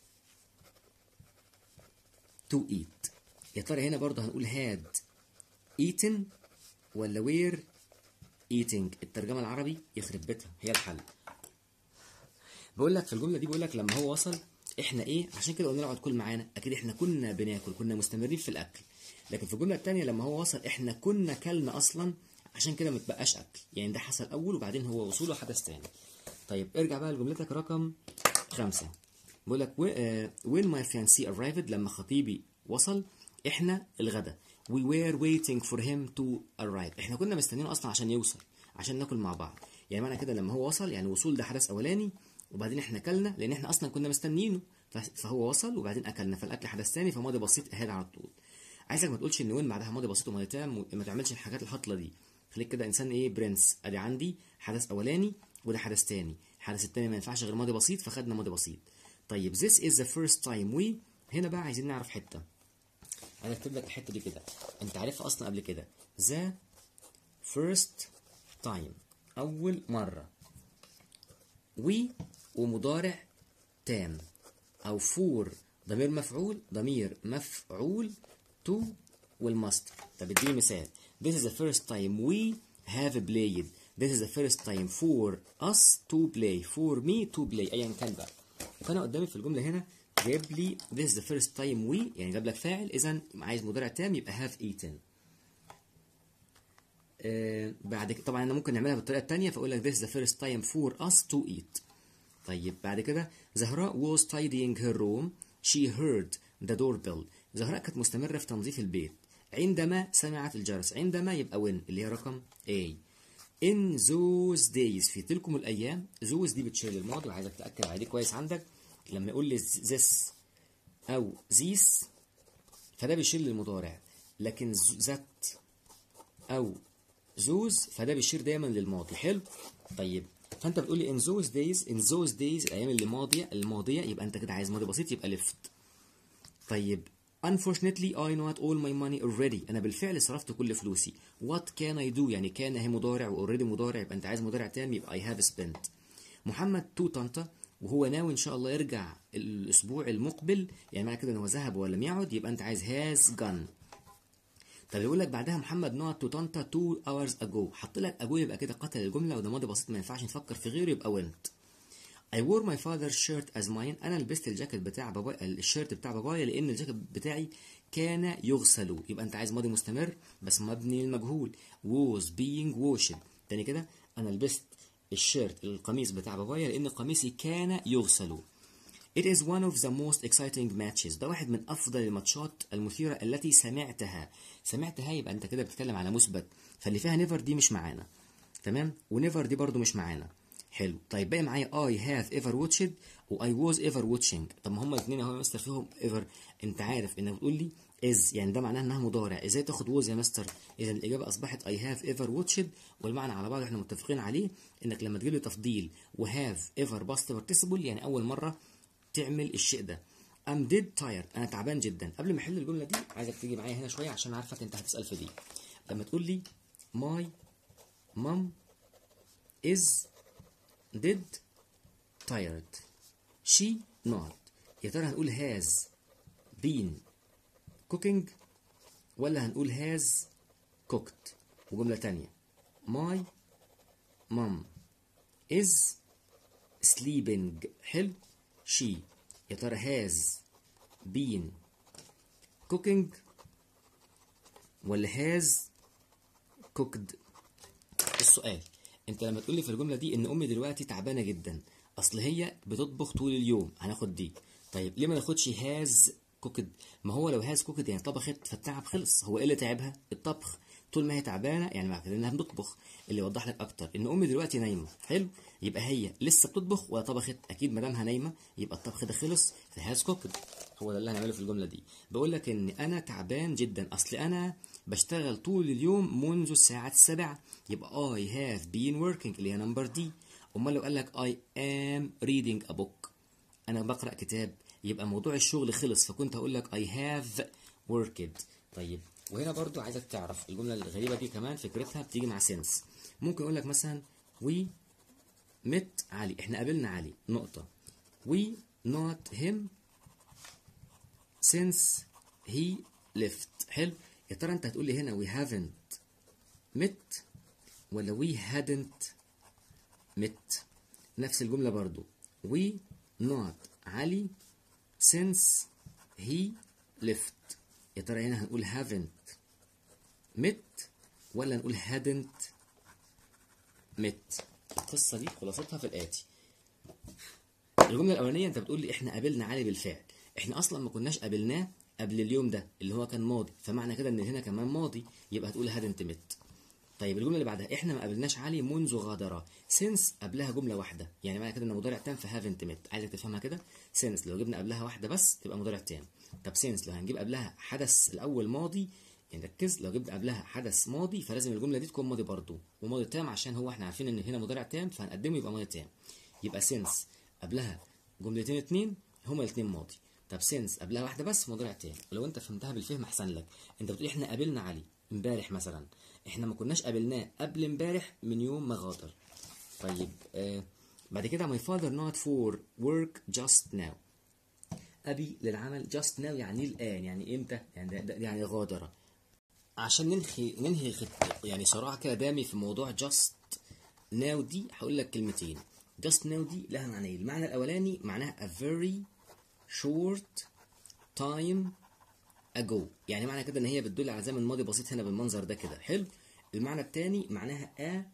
to eat يا ترى هنا برضه هنقول had eaten ولا were eating الترجمة العربي يخرب بيتها هي الحل بقول لك في الجملة دي بقول لك لما هو وصل احنا ايه عشان كده قلنا له اقعد كل معانا اكيد احنا كنا بناكل كنا مستمرين في الاكل لكن في الجملة الثانية لما هو وصل احنا كنا كلنا اصلا عشان كده ما تبقاش اكل يعني ده حصل اول وبعدين هو وصوله حدث تاني طيب ارجع بقى لجملتك رقم خمسة بقول لك when my fiancé arrived لما خطيبي وصل احنا الغدا we were waiting for him to arrive احنا كنا مستنيينه اصلا عشان يوصل عشان ناكل مع بعض يعني معنى كده لما هو وصل يعني وصول ده حدث اولاني وبعدين احنا اكلنا لان احنا اصلا كنا مستنيينه فهو وصل وبعدين اكلنا فالاكل حدث ثاني فماضي بسيط اهاد على طول عايزك ما تقولش ان وين بعدها ماضي بسيط وماضي تام ما تعملش الحاجات الهطله دي خليك كده انسان ايه برنس ادي عندي حدث اولاني وده حدث تاني الحدث التاني ما ينفعش غير ماضي بسيط فخدنا ماضي بسيط طيب this is the first time we هنا بقى عايزين نعرف حته انا اكتب لك الحته دي كده انت عارفها اصلا قبل كده the first time اول مره we ومضارع تام او فور ضمير مفعول ضمير مفعول to والماستر طب اديني مثال this is the first time we have played this is the first time for us to play for me to play ايا كان بقى فانا قدامي في الجمله هنا جايب لي this is the first time we يعني جاب لك فاعل اذا عايز مضارع تام يبقى have eaten آه بعد كده طبعا انا ممكن نعملها بالطريقه الثانيه فاقول لك this is the first time for us to eat طيب بعد كده زهراء was tidying her room she heard the doorbell زهراء كانت مستمره في تنظيف البيت عندما سمعت الجرس عندما يبقى when اللي هي رقم A in those days في تلكم الايام those دي بتشير للماضي وعايزك تاكد عليه كويس عندك لما يقول لي this او these فده بيشير للمضارع لكن ذات او those فده بيشير دايما للماضي حلو طيب فانت بتقول لي in those days in those days الايام اللي ماضيه الماضيه يبقى انت كده عايز ماضي بسيط يبقى left طيب Unfortunately I not all my money already أنا بالفعل صرفت كل فلوسي What can I do يعني كان هي مضارع وأوريدي مضارع يبقى أنت عايز مضارع تام يبقى I have spent محمد تو طنطا وهو ناوي إن شاء الله يرجع الأسبوع المقبل يعني معنى كده إن هو ذهب ولم يعد يبقى أنت عايز has gone طب يقول لك بعدها محمد نوت تو طنطا 2 hours ago حط لك ago يبقى كده قتل الجملة وده ماضي بسيط ما ينفعش نفكر في غيره يبقى went I wore my father's shirt as mine أنا لبست الجاكيت بتاع بابا الشيرت بتاع بابايا لأن الجاكيت بتاعي كان يغسل يبقى أنت عايز ماضي مستمر بس مبني للمجهول was being washed تاني كده أنا لبست الشيرت القميص بتاع بابايا لأن قميصي كان يغسل It is one of the most exciting matches ده واحد من أفضل الماتشات المثيرة التي سمعتها سمعتها يبقى أنت كده بتتكلم على مثبت فاللي فيها نيفر دي مش معانا تمام ونيفر دي برضو مش معانا حلو طيب باقي معايا I have ever watched و I was ever watching طب ما هما الاثنين اهو يا مستر فيهم ever انت عارف انك بتقول لي is يعني ده معناه انها مضارع ازاي تاخد was يا مستر اذا الاجابه اصبحت I have ever watched والمعنى على بعض احنا متفقين عليه انك لما تجيب لي تفضيل و have ever past participle يعني اول مره تعمل الشيء ده I'm dead tired انا تعبان جدا قبل ما احل الجمله دي عايزك تيجي معايا هنا شويه عشان عارفك انت هتسال في دي لما تقول لي my mom is dead tired she not يا ترى هنقول has been cooking ولا هنقول has cooked وجملة تانية my mom is sleeping حلو she يا ترى has been cooking ولا هاز كوكد السؤال انت لما تقول لي في الجمله دي ان امي دلوقتي تعبانه جدا اصل هي بتطبخ طول اليوم هناخد دي طيب ليه ما ناخدش هاز كوكد ما هو لو هاز كوكد يعني طبخت فالتعب خلص هو ايه اللي تعبها الطبخ طول ما هي تعبانه يعني معنى كده انها بتطبخ اللي يوضح لك اكتر ان امي دلوقتي نايمه حلو يبقى هي لسه بتطبخ ولا طبخت اكيد ما دامها نايمه يبقى الطبخ ده خلص فهاز كوكد هو ده اللي هنعمله في الجمله دي بقول لك ان انا تعبان جدا اصل انا بشتغل طول اليوم منذ الساعه السابعه يبقى I have been working اللي هي نمبر دي امال لو قال لك I am reading a book انا بقرا كتاب يبقى موضوع الشغل خلص فكنت هقول لك I have worked طيب وهنا برضو عايزك تعرف الجملة الغريبة دي كمان فكرتها بتيجي مع سنس ممكن اقول لك مثلا we met علي احنا قابلنا علي نقطة we not him since he left حلو يا ترى انت هتقول لي هنا we haven't met ولا we hadn't met نفس الجملة برضو we not علي since he left يا ترى هنا هنقول haven't met ولا نقول hadn't met القصة دي خلاصتها في الآتي الجملة الأولانية أنت بتقول لي إحنا قابلنا علي بالفعل إحنا أصلا ما كناش قابلناه قبل اليوم ده اللي هو كان ماضي فمعنى كده إن هنا كمان ماضي يبقى هتقول hadn't met طيب الجملة اللي بعدها إحنا ما قابلناش علي منذ غادر since قبلها جملة واحدة يعني معنى كده إن مضارع تام في haven't met عايزك تفهمها كده since لو جبنا قبلها واحدة بس تبقى مضارع تام طب since لو هنجيب قبلها حدث الأول ماضي يعني ركز لو جبنا قبلها حدث ماضي فلازم الجمله دي تكون ماضي برضو وماضي تام عشان هو احنا عارفين ان هنا مضارع تام فهنقدمه يبقى ماضي تام يبقى سينس قبلها جملتين اتنين هما الاتنين ماضي طب سينس قبلها واحده بس مضارع تام ولو انت فهمتها بالفهم احسن لك انت بتقول احنا قابلنا علي امبارح مثلا احنا ما كناش قابلناه قبل امبارح من يوم ما غادر طيب آه بعد كده my father not for work just now ابي للعمل just now يعني الان يعني امتى يعني ده ده يعني غادر عشان ننهي ننهي خط... يعني صراع كده دامي في موضوع just now دي هقول لك كلمتين just now دي لها معنيين المعنى الاولاني معناها a very short time ago يعني معنى كده ان هي بتدل على زمن ماضي بسيط هنا بالمنظر ده كده حلو المعنى الثاني معناها a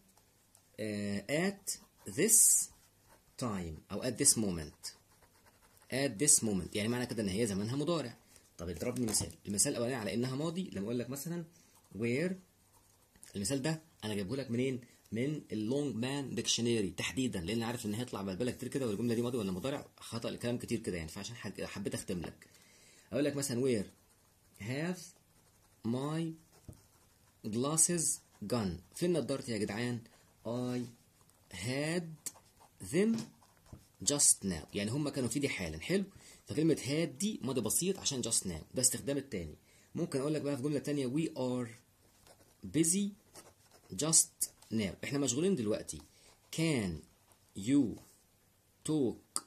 uh, at this time او at this moment at this moment يعني معنى كده ان هي زمانها مضارع طب اضربني مثال المثال الاولاني على انها ماضي لما اقول لك مثلا where المثال ده انا جايبه لك منين من اللونج مان ديكشنري تحديدا لان عارف ان هيطلع بالبلة كتير كده والجمله دي ماضي ولا مضارع خطا الكلام كتير كده يعني فعشان حبيت اختم لك اقول لك مثلا where have my glasses gone فين نضارتي يا جدعان I had them just now يعني هم كانوا في دي حالا حلو فكلمة had دي ماضي بسيط عشان just now ده استخدام التاني ممكن اقول لك بقى في جملة تانية we are busy just now احنا مشغولين دلوقتي can you talk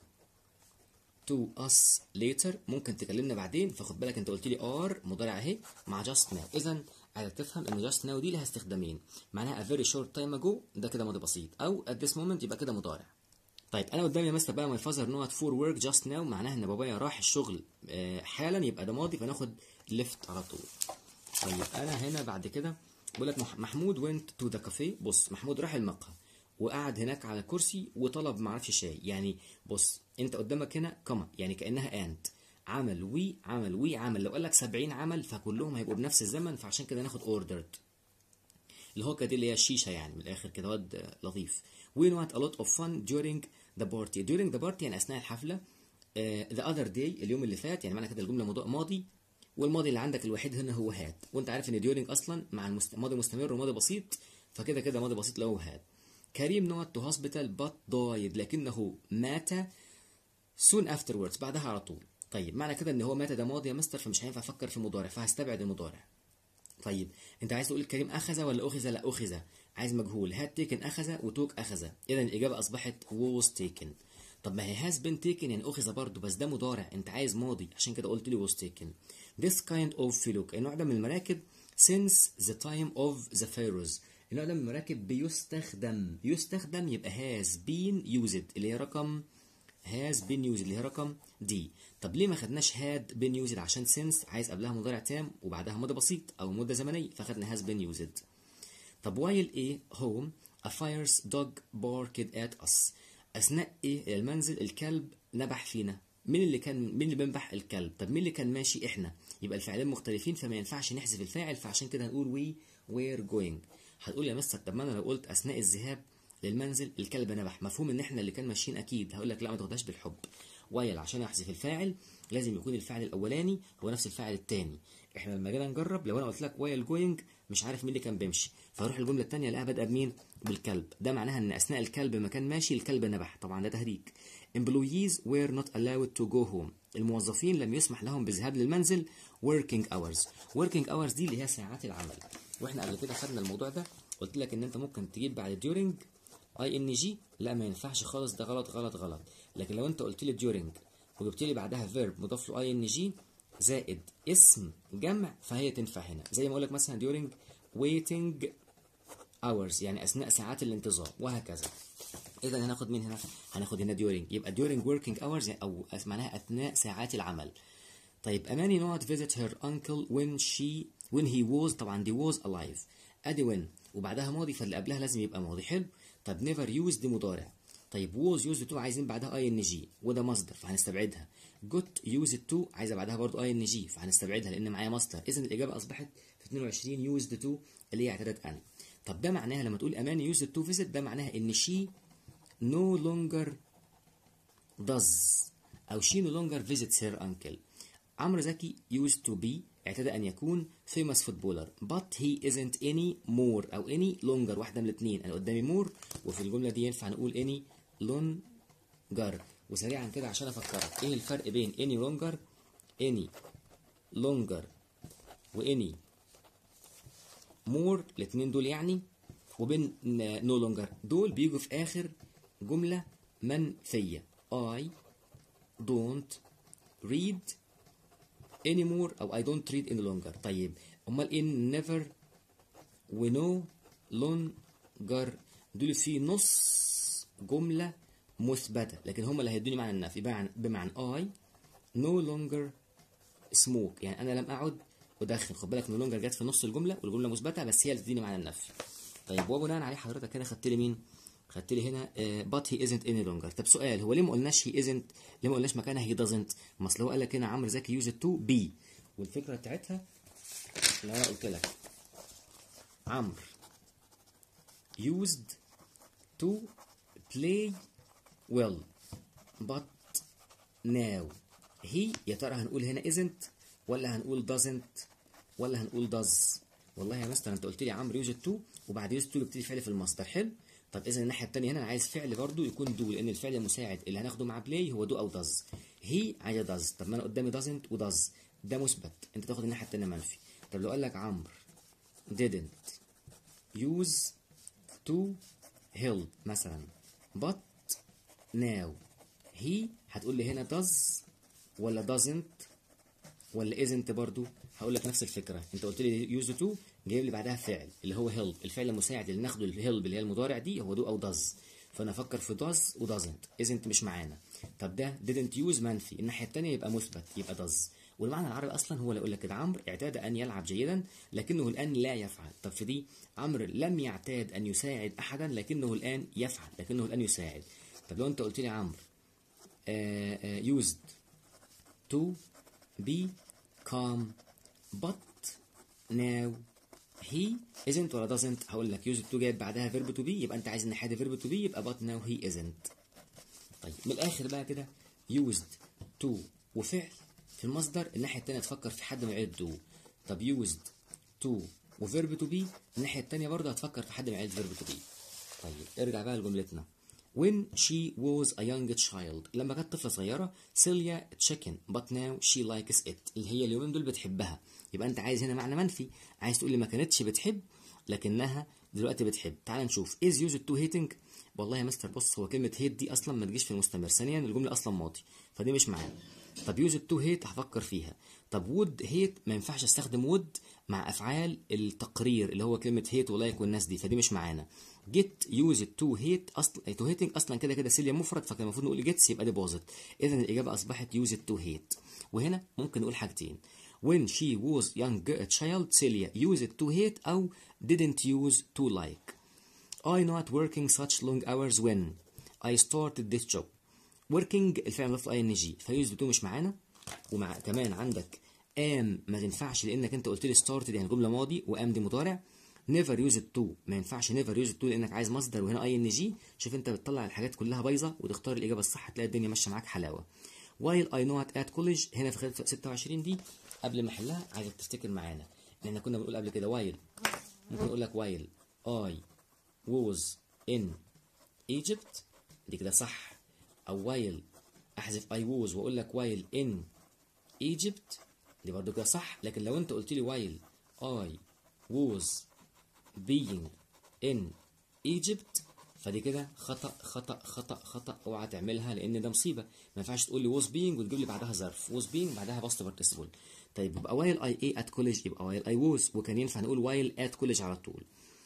to us later ممكن تكلمنا بعدين فخد بالك انت قلت لي are مضارع اهي مع just now اذا عايزك تفهم ان just now دي لها استخدامين معناها a very short time ago ده كده ماضي بسيط او at this moment يبقى كده مضارع طيب انا قدامي يا مستر بقى my father not for work just now معناها ان بابايا راح الشغل حالا يبقى ده ماضي فناخد left على طول طيب انا هنا بعد كده بقول لك محمود went to the cafe بص محمود راح المقهى وقعد هناك على كرسي وطلب معرفش شاي يعني بص انت قدامك هنا كما يعني كانها انت عمل وي عمل وي عمل لو قال لك 70 عمل فكلهم هيبقوا بنفس الزمن فعشان كده ناخد ordered اللي هو كده اللي هي الشيشه يعني من الاخر كده واد لطيف we not a lot of fun during the party during the party يعني اثناء الحفله uh, the other day اليوم اللي فات يعني معنى كده الجمله ماضي والماضي اللي عندك الوحيد هنا هو هاد وانت عارف ان during اصلا مع المست... ماضي مستمر وماضي بسيط فكده كده ماضي بسيط لو هاد كريم نوت تو هوسبيتال بات دايد لكنه مات soon afterwards بعدها على طول طيب معنى كده ان هو مات ده ماضي يا مستر فمش هينفع افكر في المضارع فهستبعد المضارع طيب انت عايز تقول كريم اخذ ولا اخذ لا اخذ عايز مجهول هاد تيكن اخذ وتوك اخذ اذا الاجابه اصبحت was taken طب ما هي هاز بين تيكن يعني اخذ برضه بس ده مضارع انت عايز ماضي عشان كده قلت لي was taken this kind of فلوك النوع ده من المراكب since the time of the pharaohs النوع ده من المراكب بيستخدم يستخدم يبقى has been used اللي هي رقم has been used اللي هي رقم دي طب ليه ما خدناش had been used عشان since عايز قبلها مضارع تام وبعدها ماضي بسيط او مده زمنيه فخدنا has been used طب while ايه home a fire's dog barked at us اثناء ايه المنزل الكلب نبح فينا مين اللي كان مين اللي بينبح الكلب طب مين اللي كان ماشي احنا يبقى الفعلين مختلفين فما ينفعش نحذف الفاعل فعشان كده هنقول we were going هتقول يا مستر طب ما انا لو قلت اثناء الذهاب للمنزل الكلب نبح مفهوم ان احنا اللي كان ماشيين اكيد هقول لك لا ما تاخدهاش بالحب وايل عشان احذف الفاعل لازم يكون الفاعل الاولاني هو نفس الفاعل الثاني احنا لما جينا نجرب لو انا قلت لك وايل جوينج مش عارف مين اللي كان بيمشي فاروح الجمله الثانيه الاقيها بادئه بمين بالكلب ده معناها ان اثناء الكلب ما كان ماشي الكلب نبح طبعا ده تهريج employees were not allowed to go home الموظفين لم يسمح لهم بالذهاب للمنزل working hours working hours دي اللي هي ساعات العمل واحنا قبل كده خدنا الموضوع ده قلت لك ان انت ممكن تجيب بعد during اي ان جي لا ما ينفعش خالص ده غلط غلط غلط لكن لو انت قلت لي during وجبت لي بعدها فيرب مضاف له اي ان جي زائد اسم جمع فهي تنفع هنا زي ما اقول لك مثلا during waiting hours يعني اثناء ساعات الانتظار وهكذا اذا هناخد مين هنا هناخد هنا during يبقى during working hours او معناها اثناء ساعات العمل طيب اماني not visit her uncle when she when he was طبعا دي was alive ادي when وبعدها ماضي فاللي قبلها لازم يبقى ماضي حلو طب never used دي مضارع طيب was used to عايزين بعدها اي ان جي وده مصدر فهنستبعدها got used to عايزه بعدها برضو اي ان جي فهنستبعدها لان معايا مصدر اذا الاجابه اصبحت في 22 used to اللي هي اعتادت انا طب ده معناها لما تقول اماني used to visit ده معناها ان she no longer does او she no longer visits her uncle عمرو زكي used to be اعتاد ان يكون famous footballer but he isn't any more او any longer واحده من الاثنين انا قدامي more وفي الجمله دي ينفع نقول any longer وسريعا كده عشان افكرك ايه الفرق بين any longer any longer واني more الاثنين دول يعني وبين no longer دول بيجوا في اخر جمله منفيه I don't read anymore او I don't read any longer طيب امال ايه never و no longer دول في نص جمله مثبته لكن هم اللي هيدوني معنى النفي بمعنى بمعنى I no longer smoke يعني انا لم اعد ادخن خد بالك no longer جت في نص الجمله والجمله مثبته بس هي اللي تديني معنى النفي طيب وبناء عليه حضرتك هنا خدت لي مين خدت لي هنا uh, but he isn't any longer طب سؤال هو ليه ما قلناش he isn't ليه ما قلناش مكانها he doesn't ما اصل هو قال لك هنا عمرو زكي used to be والفكره بتاعتها لو انا قلت لك عمرو used to play well but now he يا ترى هنقول هنا isn't ولا هنقول doesn't ولا هنقول does والله يا مستر انت قلت لي عمرو يوجد تو وبعد يوجد تو بيبتدي فعل في المصدر حلو طب اذا الناحيه الثانيه هنا انا عايز فعل برضو يكون دو لان الفعل المساعد اللي هناخده مع بلاي هو دو او داز هي عايزه داز طب ما انا قدامي دازنت وداز ده مثبت انت تاخد الناحيه الثانيه منفي طب لو قال لك عمرو didn't use to help مثلا but now he هتقول لي هنا does ولا doesn't ولا isn't برضو هقول لك نفس الفكره انت قلت لي يوز تو جايب لي بعدها فعل اللي هو هيلب الفعل المساعد اللي ناخده الهيلب اللي هي المضارع دي هو دو او داز فانا افكر في داز ودازنت isn't مش معانا طب ده didn't use منفي الناحيه الثانيه يبقى مثبت يبقى داز والمعنى العربي اصلا هو اللي يقول لك كده عمرو اعتاد ان يلعب جيدا لكنه الان لا يفعل طب في دي عمرو لم يعتاد ان يساعد احدا لكنه الان يفعل لكنه الان يساعد طب لو انت قلت لي عمرو used to be calm but now he isn't ولا doesn't هقول لك used to جايب بعدها verb to be يبقى انت عايز الناحيه دي verb to be يبقى but now he isn't طيب من الاخر بقى كده used to وفعل في المصدر الناحيه الثانيه تفكر في حد من عيله do طب used to وverb to be الناحيه الثانيه برضه هتفكر في حد من عيله verb to be طيب ارجع بقى لجملتنا When she was a young child لما كانت طفلة صغيرة سيليا chicken but now she likes it اللي هي اليومين دول بتحبها يبقى انت عايز هنا معنى منفي عايز تقول لي ما كانتش بتحب لكنها دلوقتي بتحب تعال نشوف is used to hating والله يا مستر بص هو كلمة hate دي أصلا ما تجيش في المستمر ثانيا الجملة أصلا ماضي فدي مش معانا طب used to hate هفكر فيها طب وود هيت ما ينفعش استخدم وود مع افعال التقرير اللي هو كلمه هيت ولايك والناس دي فدي مش معانا جيت يوز تو هيت اصلا تو هيتنج اصلا كده كده سيليا مفرد فكان المفروض نقول جيتس يبقى دي باظت اذا الاجابه اصبحت يوز تو هيت وهنا ممكن نقول حاجتين when she was young child Celia used to hate أو didn't use to like I not working such long hours when I started this job working الفعل مضاف اي ان جي فيوز تو مش معانا ومع كمان عندك am ما تنفعش لانك انت قلت لي started يعني جمله ماضي وام دي مضارع never use it to ما ينفعش never use it to لانك عايز مصدر وهنا اي ان جي شوف انت بتطلع الحاجات كلها بايظه وتختار الاجابه الصح تلاقي الدنيا ماشيه معاك حلاوه while I not at college هنا في خلال 26 دي قبل ما احلها عايزك تفتكر معانا ان احنا كنا بنقول قبل كده while ممكن اقول لك while I was in Egypt دي كده صح او while احذف I was واقول لك while in Egypt دي برضو كده صح لكن لو انت قلت لي while I was being in Egypt فدي كده خطأ خطأ خطأ خطأ اوعى تعملها لأن ده مصيبة ما ينفعش تقول لي was being وتجيب لي بعدها ظرف was being بعدها past participle طيب يبقى while I a at college يبقى while I was وكان ينفع نقول while at college على طول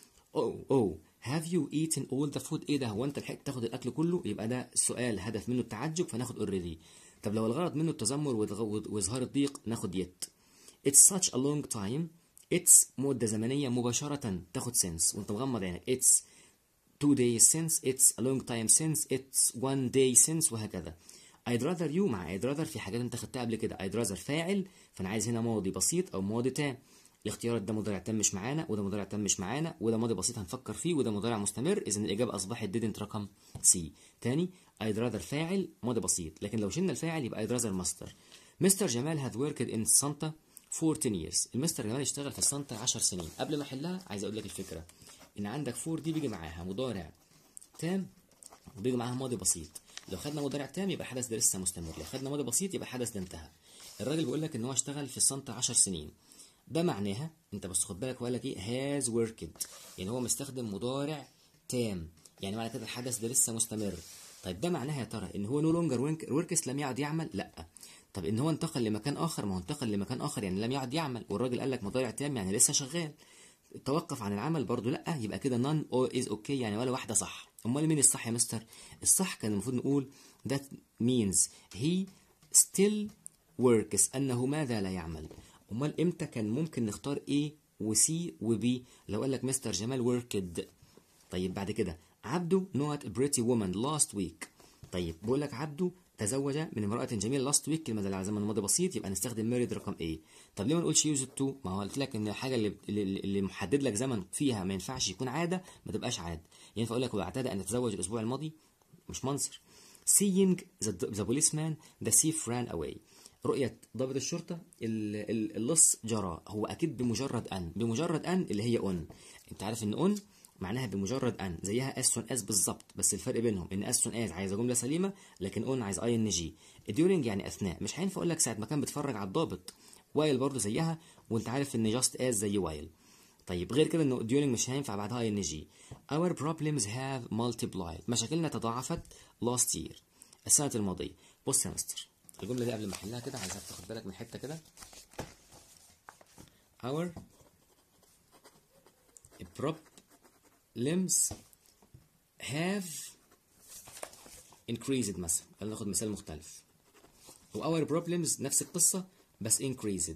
oh oh have you eaten all the food ايه ده هو انت لحقت تاخد الاكل كله يبقى ده سؤال هدف منه التعجب فناخد already طب لو الغرض منه التذمر واظهار الضيق ناخد yet it's such a long time it's مدة زمنية مباشرة تاخد sense وانت مغمض يعني it's two days since it's a long time since it's one day since وهكذا I'd rather you مع I'd rather في حاجات انت خدتها قبل كده I'd rather فاعل فانا عايز هنا ماضي بسيط او ماضي تام الاختيارات ده مضارع تام مش معانا وده مضارع تام مش معانا وده ماضي بسيط هنفكر فيه وده مضارع مستمر اذا الاجابه اصبحت didn't رقم سي تاني I'd rather فاعل ماضي بسيط لكن لو شلنا الفاعل يبقى I'd rather ماستر مستر جمال had worked in Santa 14 years المستر جمال اشتغل في السانتا 10 سنين قبل ما احلها عايز اقول لك الفكره ان عندك فور دي بيجي معاها مضارع تام وبيجي معاها ماضي بسيط لو خدنا مضارع تام يبقى الحدث ده لسه مستمر لو خدنا ماضي بسيط يبقى الحدث ده انتهى الراجل بيقول لك ان هو اشتغل في السانتا 10 سنين ده معناها انت بس خد بالك وقال لك ايه هاز worked يعني هو مستخدم مضارع تام يعني معنى كده الحدث ده لسه مستمر طيب ده معناها يا ترى ان هو نو لونجر وركس لم يعد يعمل لا طب ان هو انتقل لمكان اخر ما هو انتقل لمكان اخر يعني لم يعد يعمل والراجل قال لك مضارع تام يعني لسه شغال توقف عن العمل برضو لا يبقى كده none is okay يعني ولا واحده صح امال مين الصح يا مستر الصح كان المفروض نقول that means he still works انه ماذا لا يعمل امال امتى كان ممكن نختار A و C و B لو قال لك مستر جمال worked طيب بعد كده عبده not a pretty woman last week طيب بقول لك عبده تزوج من امرأة جميلة لاست ويك كلمة دالة على زمن ماضي بسيط يبقى نستخدم ميريد رقم A طب ليه ما نقولش يوز تو ما هو قلت لك ان الحاجة اللي اللي محدد لك زمن فيها ما ينفعش يكون عادة ما تبقاش عادة ينفع اقول لك هو اعتاد ان يتزوج الاسبوع الماضي مش منصر seeing the, the policeman the thief ran away رؤية ضابط الشرطة اللص جرى هو أكيد بمجرد أن بمجرد أن اللي هي أون أنت عارف إن أون معناها بمجرد ان زيها as soon as بالظبط بس الفرق بينهم ان as soon as عايزه جمله سليمه لكن on عايز اي ان جي during يعني اثناء مش هينفع اقول لك ساعه ما كان بيتفرج على الضابط while برضه زيها وانت عارف ان just as زي while طيب غير كده انه during مش هينفع بعدها اي ان جي our problems have multiplied مشاكلنا تضاعفت last year السنه الماضيه بص يا مستر الجمله دي قبل ما احلها كده عايزك تاخد بالك من حته كده our problems have increased مثلا خلينا ناخد مثال مختلف و our problems نفس القصة بس increased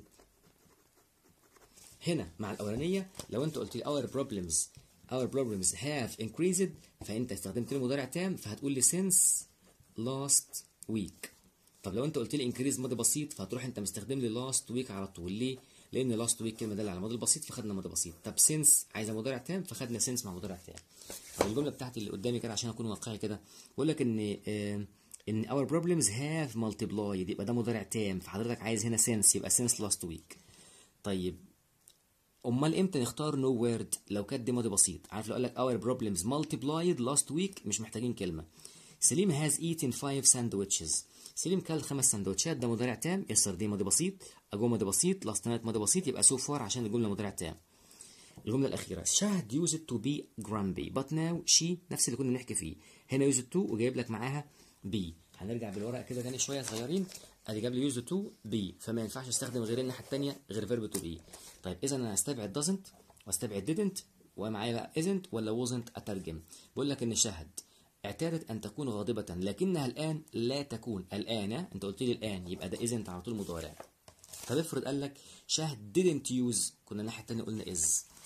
هنا مع الأولانية لو أنت قلت لي our problems our problems have increased فأنت استخدمت لي مضارع تام فهتقول لي since last week طب لو أنت قلت لي increase ماضي بسيط فهتروح أنت مستخدم لي last week على طول ليه؟ لان لاست ويك كلمه داله على الماضي البسيط فخدنا ماضي بسيط طب سينس عايزه مضارع تام فخدنا سينس مع مضارع تام طب الجمله بتاعتي اللي قدامي كده عشان اكون واقعي كده بقول لك ان آه ان our problems have multiplied يبقى ده مضارع تام فحضرتك عايز هنا سينس يبقى سينس لاست ويك طيب امال امتى نختار نو no وورد لو كانت دي ماضي بسيط عارف لو قال لك our problems multiplied last week مش محتاجين كلمه سليم has eaten five sandwiches سليم كل خمس سندوتشات ده مضارع تام يسر دي ماضي بسيط اجو ماضي بسيط لاست نايت ماضي بسيط يبقى سو فار عشان الجمله مضارع تام الجمله الاخيره شهد used to be grumpy but now she نفس اللي كنا بنحكي فيه هنا used to وجايب لك معاها be هنرجع بالورقه كده تاني شويه صغيرين ادي جاب لي يوز تو بي فما ينفعش استخدم غير الناحيه الثانيه غير فيرب تو بي طيب اذا انا هستبعد doesn't واستبعد didn't ومعايا بقى isn't ولا wasn't اترجم بقول لك ان شهد اعتادت ان تكون غاضبه لكنها الان لا تكون الان انت قلت لي الان يبقى ده isn't على طول مضارع طب افرض قال لك شهد didn't use كنا الناحيه الثانيه قلنا is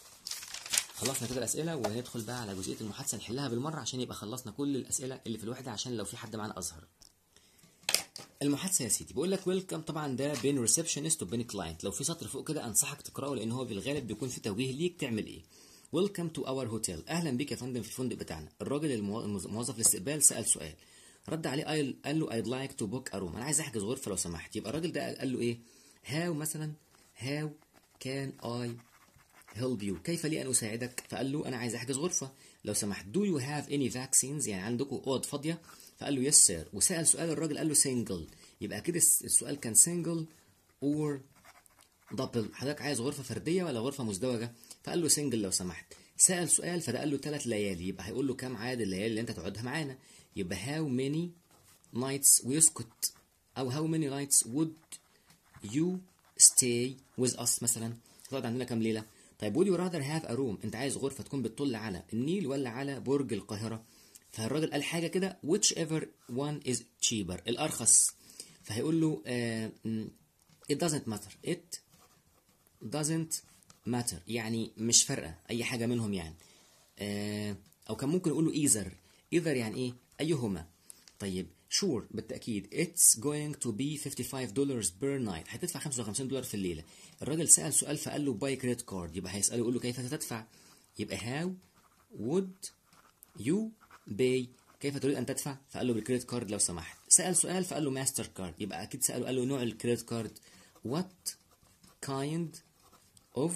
خلصنا كده الاسئله وهندخل بقى على جزئيه المحادثه نحلها بالمره عشان يبقى خلصنا كل الاسئله اللي في الوحده عشان لو في حد معانا اظهر المحادثه يا سيدي بيقول لك ويلكم طبعا ده بين ريسبشنست وبين كلاينت لو في سطر فوق كده انصحك تقراه لان هو بالغالب بيكون في توجيه ليك تعمل ايه ويلكم تو اور هوتيل اهلا بك يا فندم في الفندق بتاعنا الراجل الموظف الاستقبال سال سؤال رد عليه قال قال له I'd like to book a room انا عايز احجز غرفه لو سمحت يبقى الراجل ده قال له ايه هاو مثلا هاو كان اي help you كيف لي ان اساعدك فقال له انا عايز احجز غرفه لو سمحت do you have any vaccines يعني عندكم اوض فاضيه فقال له yes sir وسال سؤال الراجل قال له single يبقى كده السؤال كان single or double حضرتك عايز غرفه فرديه ولا غرفه مزدوجه فقال له single لو سمحت سال سؤال فده قال له ثلاث ليالي يبقى هيقول له كام عدد الليالي اللي انت تقعدها معانا يبقى how many nights ويسكت او how many nights would you stay with us مثلا تقعد عندنا كام ليله طيب would you rather have a room انت عايز غرفه تكون بتطل على النيل ولا على برج القاهره فالراجل قال حاجه كده whichever one is cheaper الارخص فهيقول له uh, it doesn't matter it doesn't matter يعني مش فارقه اي حاجه منهم يعني uh, او كان ممكن يقول له either either يعني ايه ايهما طيب sure بالتاكيد it's going to be 55 dollars per night هتدفع 55 دولار في الليله الراجل سال سؤال فقال له باي كريدت كارد يبقى هيساله يقول له كيف ستدفع يبقى how would you pay كيف تريد ان تدفع فقال له بالكريدت كارد لو سمحت سال سؤال فقال له ماستر كارد يبقى اكيد ساله قال له نوع الكريدت كارد what kind of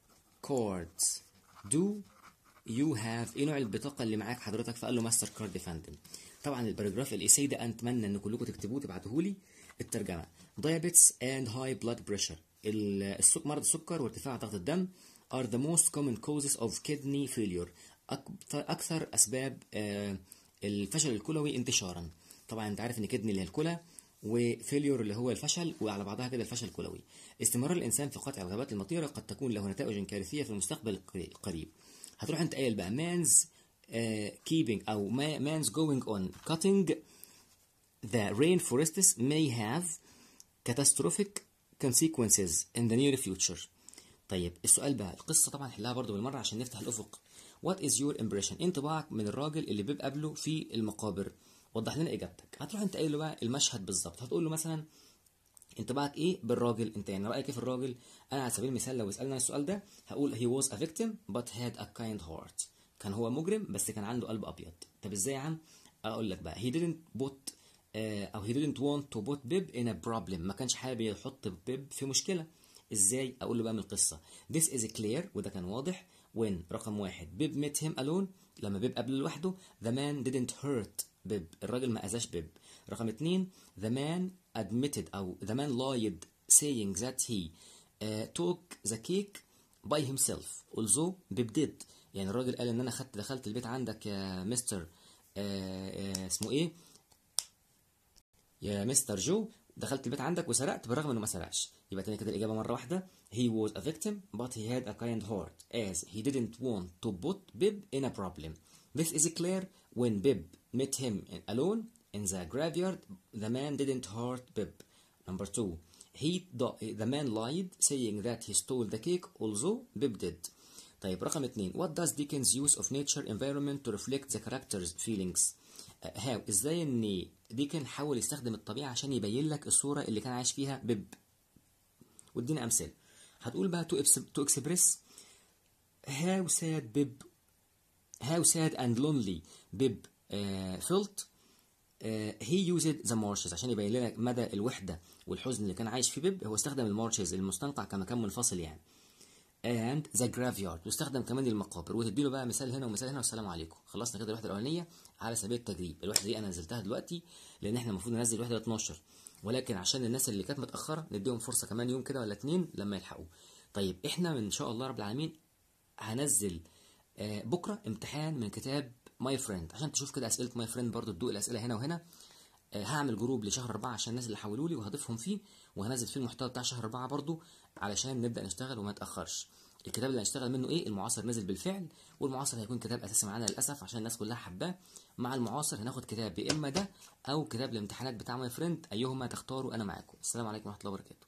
cards do you have ايه نوع البطاقه اللي معاك حضرتك فقال له ماستر كارد يا فندم طبعا الباراجراف الايساي ده اتمنى ان كلكم تكتبوه تبعتوه لي الترجمه diabetes and high blood pressure السك مرض السكر وارتفاع ضغط الدم are the most common causes of kidney failure اكثر اسباب الفشل الكلوي انتشارا طبعا انت عارف ان كدني اللي هي الكلى وفيليور اللي هو الفشل وعلى بعضها كده الفشل الكلوي استمرار الانسان في قطع الغابات المطيره قد تكون له نتائج كارثيه في المستقبل القريب هتروح انت قايل بقى man's uh, keeping او man's going on cutting the rainforests may have catastrophic consequences in the near future طيب السؤال بقى القصة طبعا حلها برضو بالمرة عشان نفتح الأفق What is your impression انطباعك من الراجل اللي بيقابله في المقابر وضح لنا إجابتك هتروح انت قايل له بقى المشهد بالظبط هتقول له مثلا انطباعك ايه بالراجل انت يعني رايك ايه في الراجل انا على سبيل المثال لو سالنا السؤال ده هقول he was a victim but had a kind heart كان هو مجرم بس كان عنده قلب ابيض طب ازاي يا عم اقول لك بقى he didn't put uh, او he didn't want to put Bib in a problem ما كانش حابب يحط بيب في مشكله ازاي اقول له بقى من القصه this is clear وده كان واضح when رقم واحد بيب met him alone لما بيب قابله لوحده the man didn't hurt بيب الراجل ما اذاش بيب رقم اتنين the man admitted او the man lied saying that he uh, took the cake by himself although بيب did يعني الراجل قال ان انا خدت دخلت البيت عندك يا مستر آه اسمه ايه يا مستر جو دخلت البيت عندك وسرقت بالرغم انه ما سرقش يبقى تاني كده الاجابه مره واحده he was a victim but he had a kind heart as he didn't want to put Bib in a problem this is clear when Bib met him alone in the graveyard the man didn't hurt Bib number two he the man lied saying that he stole the cake although Bib did طيب رقم اتنين what does Dickens use of nature environment to reflect the characters feelings هاو uh, ازاي ان ديكن حاول يستخدم الطبيعه عشان يبين لك الصوره اللي كان عايش فيها بيب وادينا امثله هتقول بقى to, to express how sad بيب how sad and lonely بيب uh, felt uh, he used the marshes عشان يبين لنا مدى الوحده والحزن اللي كان عايش فيه بيب هو استخدم المارشز المستنقع كمكان منفصل يعني and the graveyard واستخدم كمان المقابر وتدي له بقى مثال هنا ومثال هنا والسلام عليكم خلصنا كده الوحده الاولانيه على سبيل التجريب الوحده دي انا نزلتها دلوقتي لان احنا المفروض ننزل الوحده 12 ولكن عشان الناس اللي كانت متاخره نديهم فرصه كمان يوم كده ولا اتنين لما يلحقوا طيب احنا ان شاء الله رب العالمين هنزل آه بكره امتحان من كتاب ماي فريند عشان تشوف كده اسئله ماي فريند برضو تدوق الاسئله هنا وهنا آه، هعمل جروب لشهر أربعة عشان الناس اللي حولوا لي وهضيفهم فيه وهنزل فيه المحتوى بتاع شهر أربعة برضو علشان نبدأ نشتغل وما نتأخرش الكتاب اللي هنشتغل منه ايه المعاصر نزل بالفعل والمعاصر هيكون كتاب اساسي معانا للاسف عشان الناس كلها حباه مع المعاصر هناخد كتاب يا اما ده او كتاب الامتحانات بتاع ماي فريند ايهما تختاروا انا معاكم السلام عليكم ورحمه الله وبركاته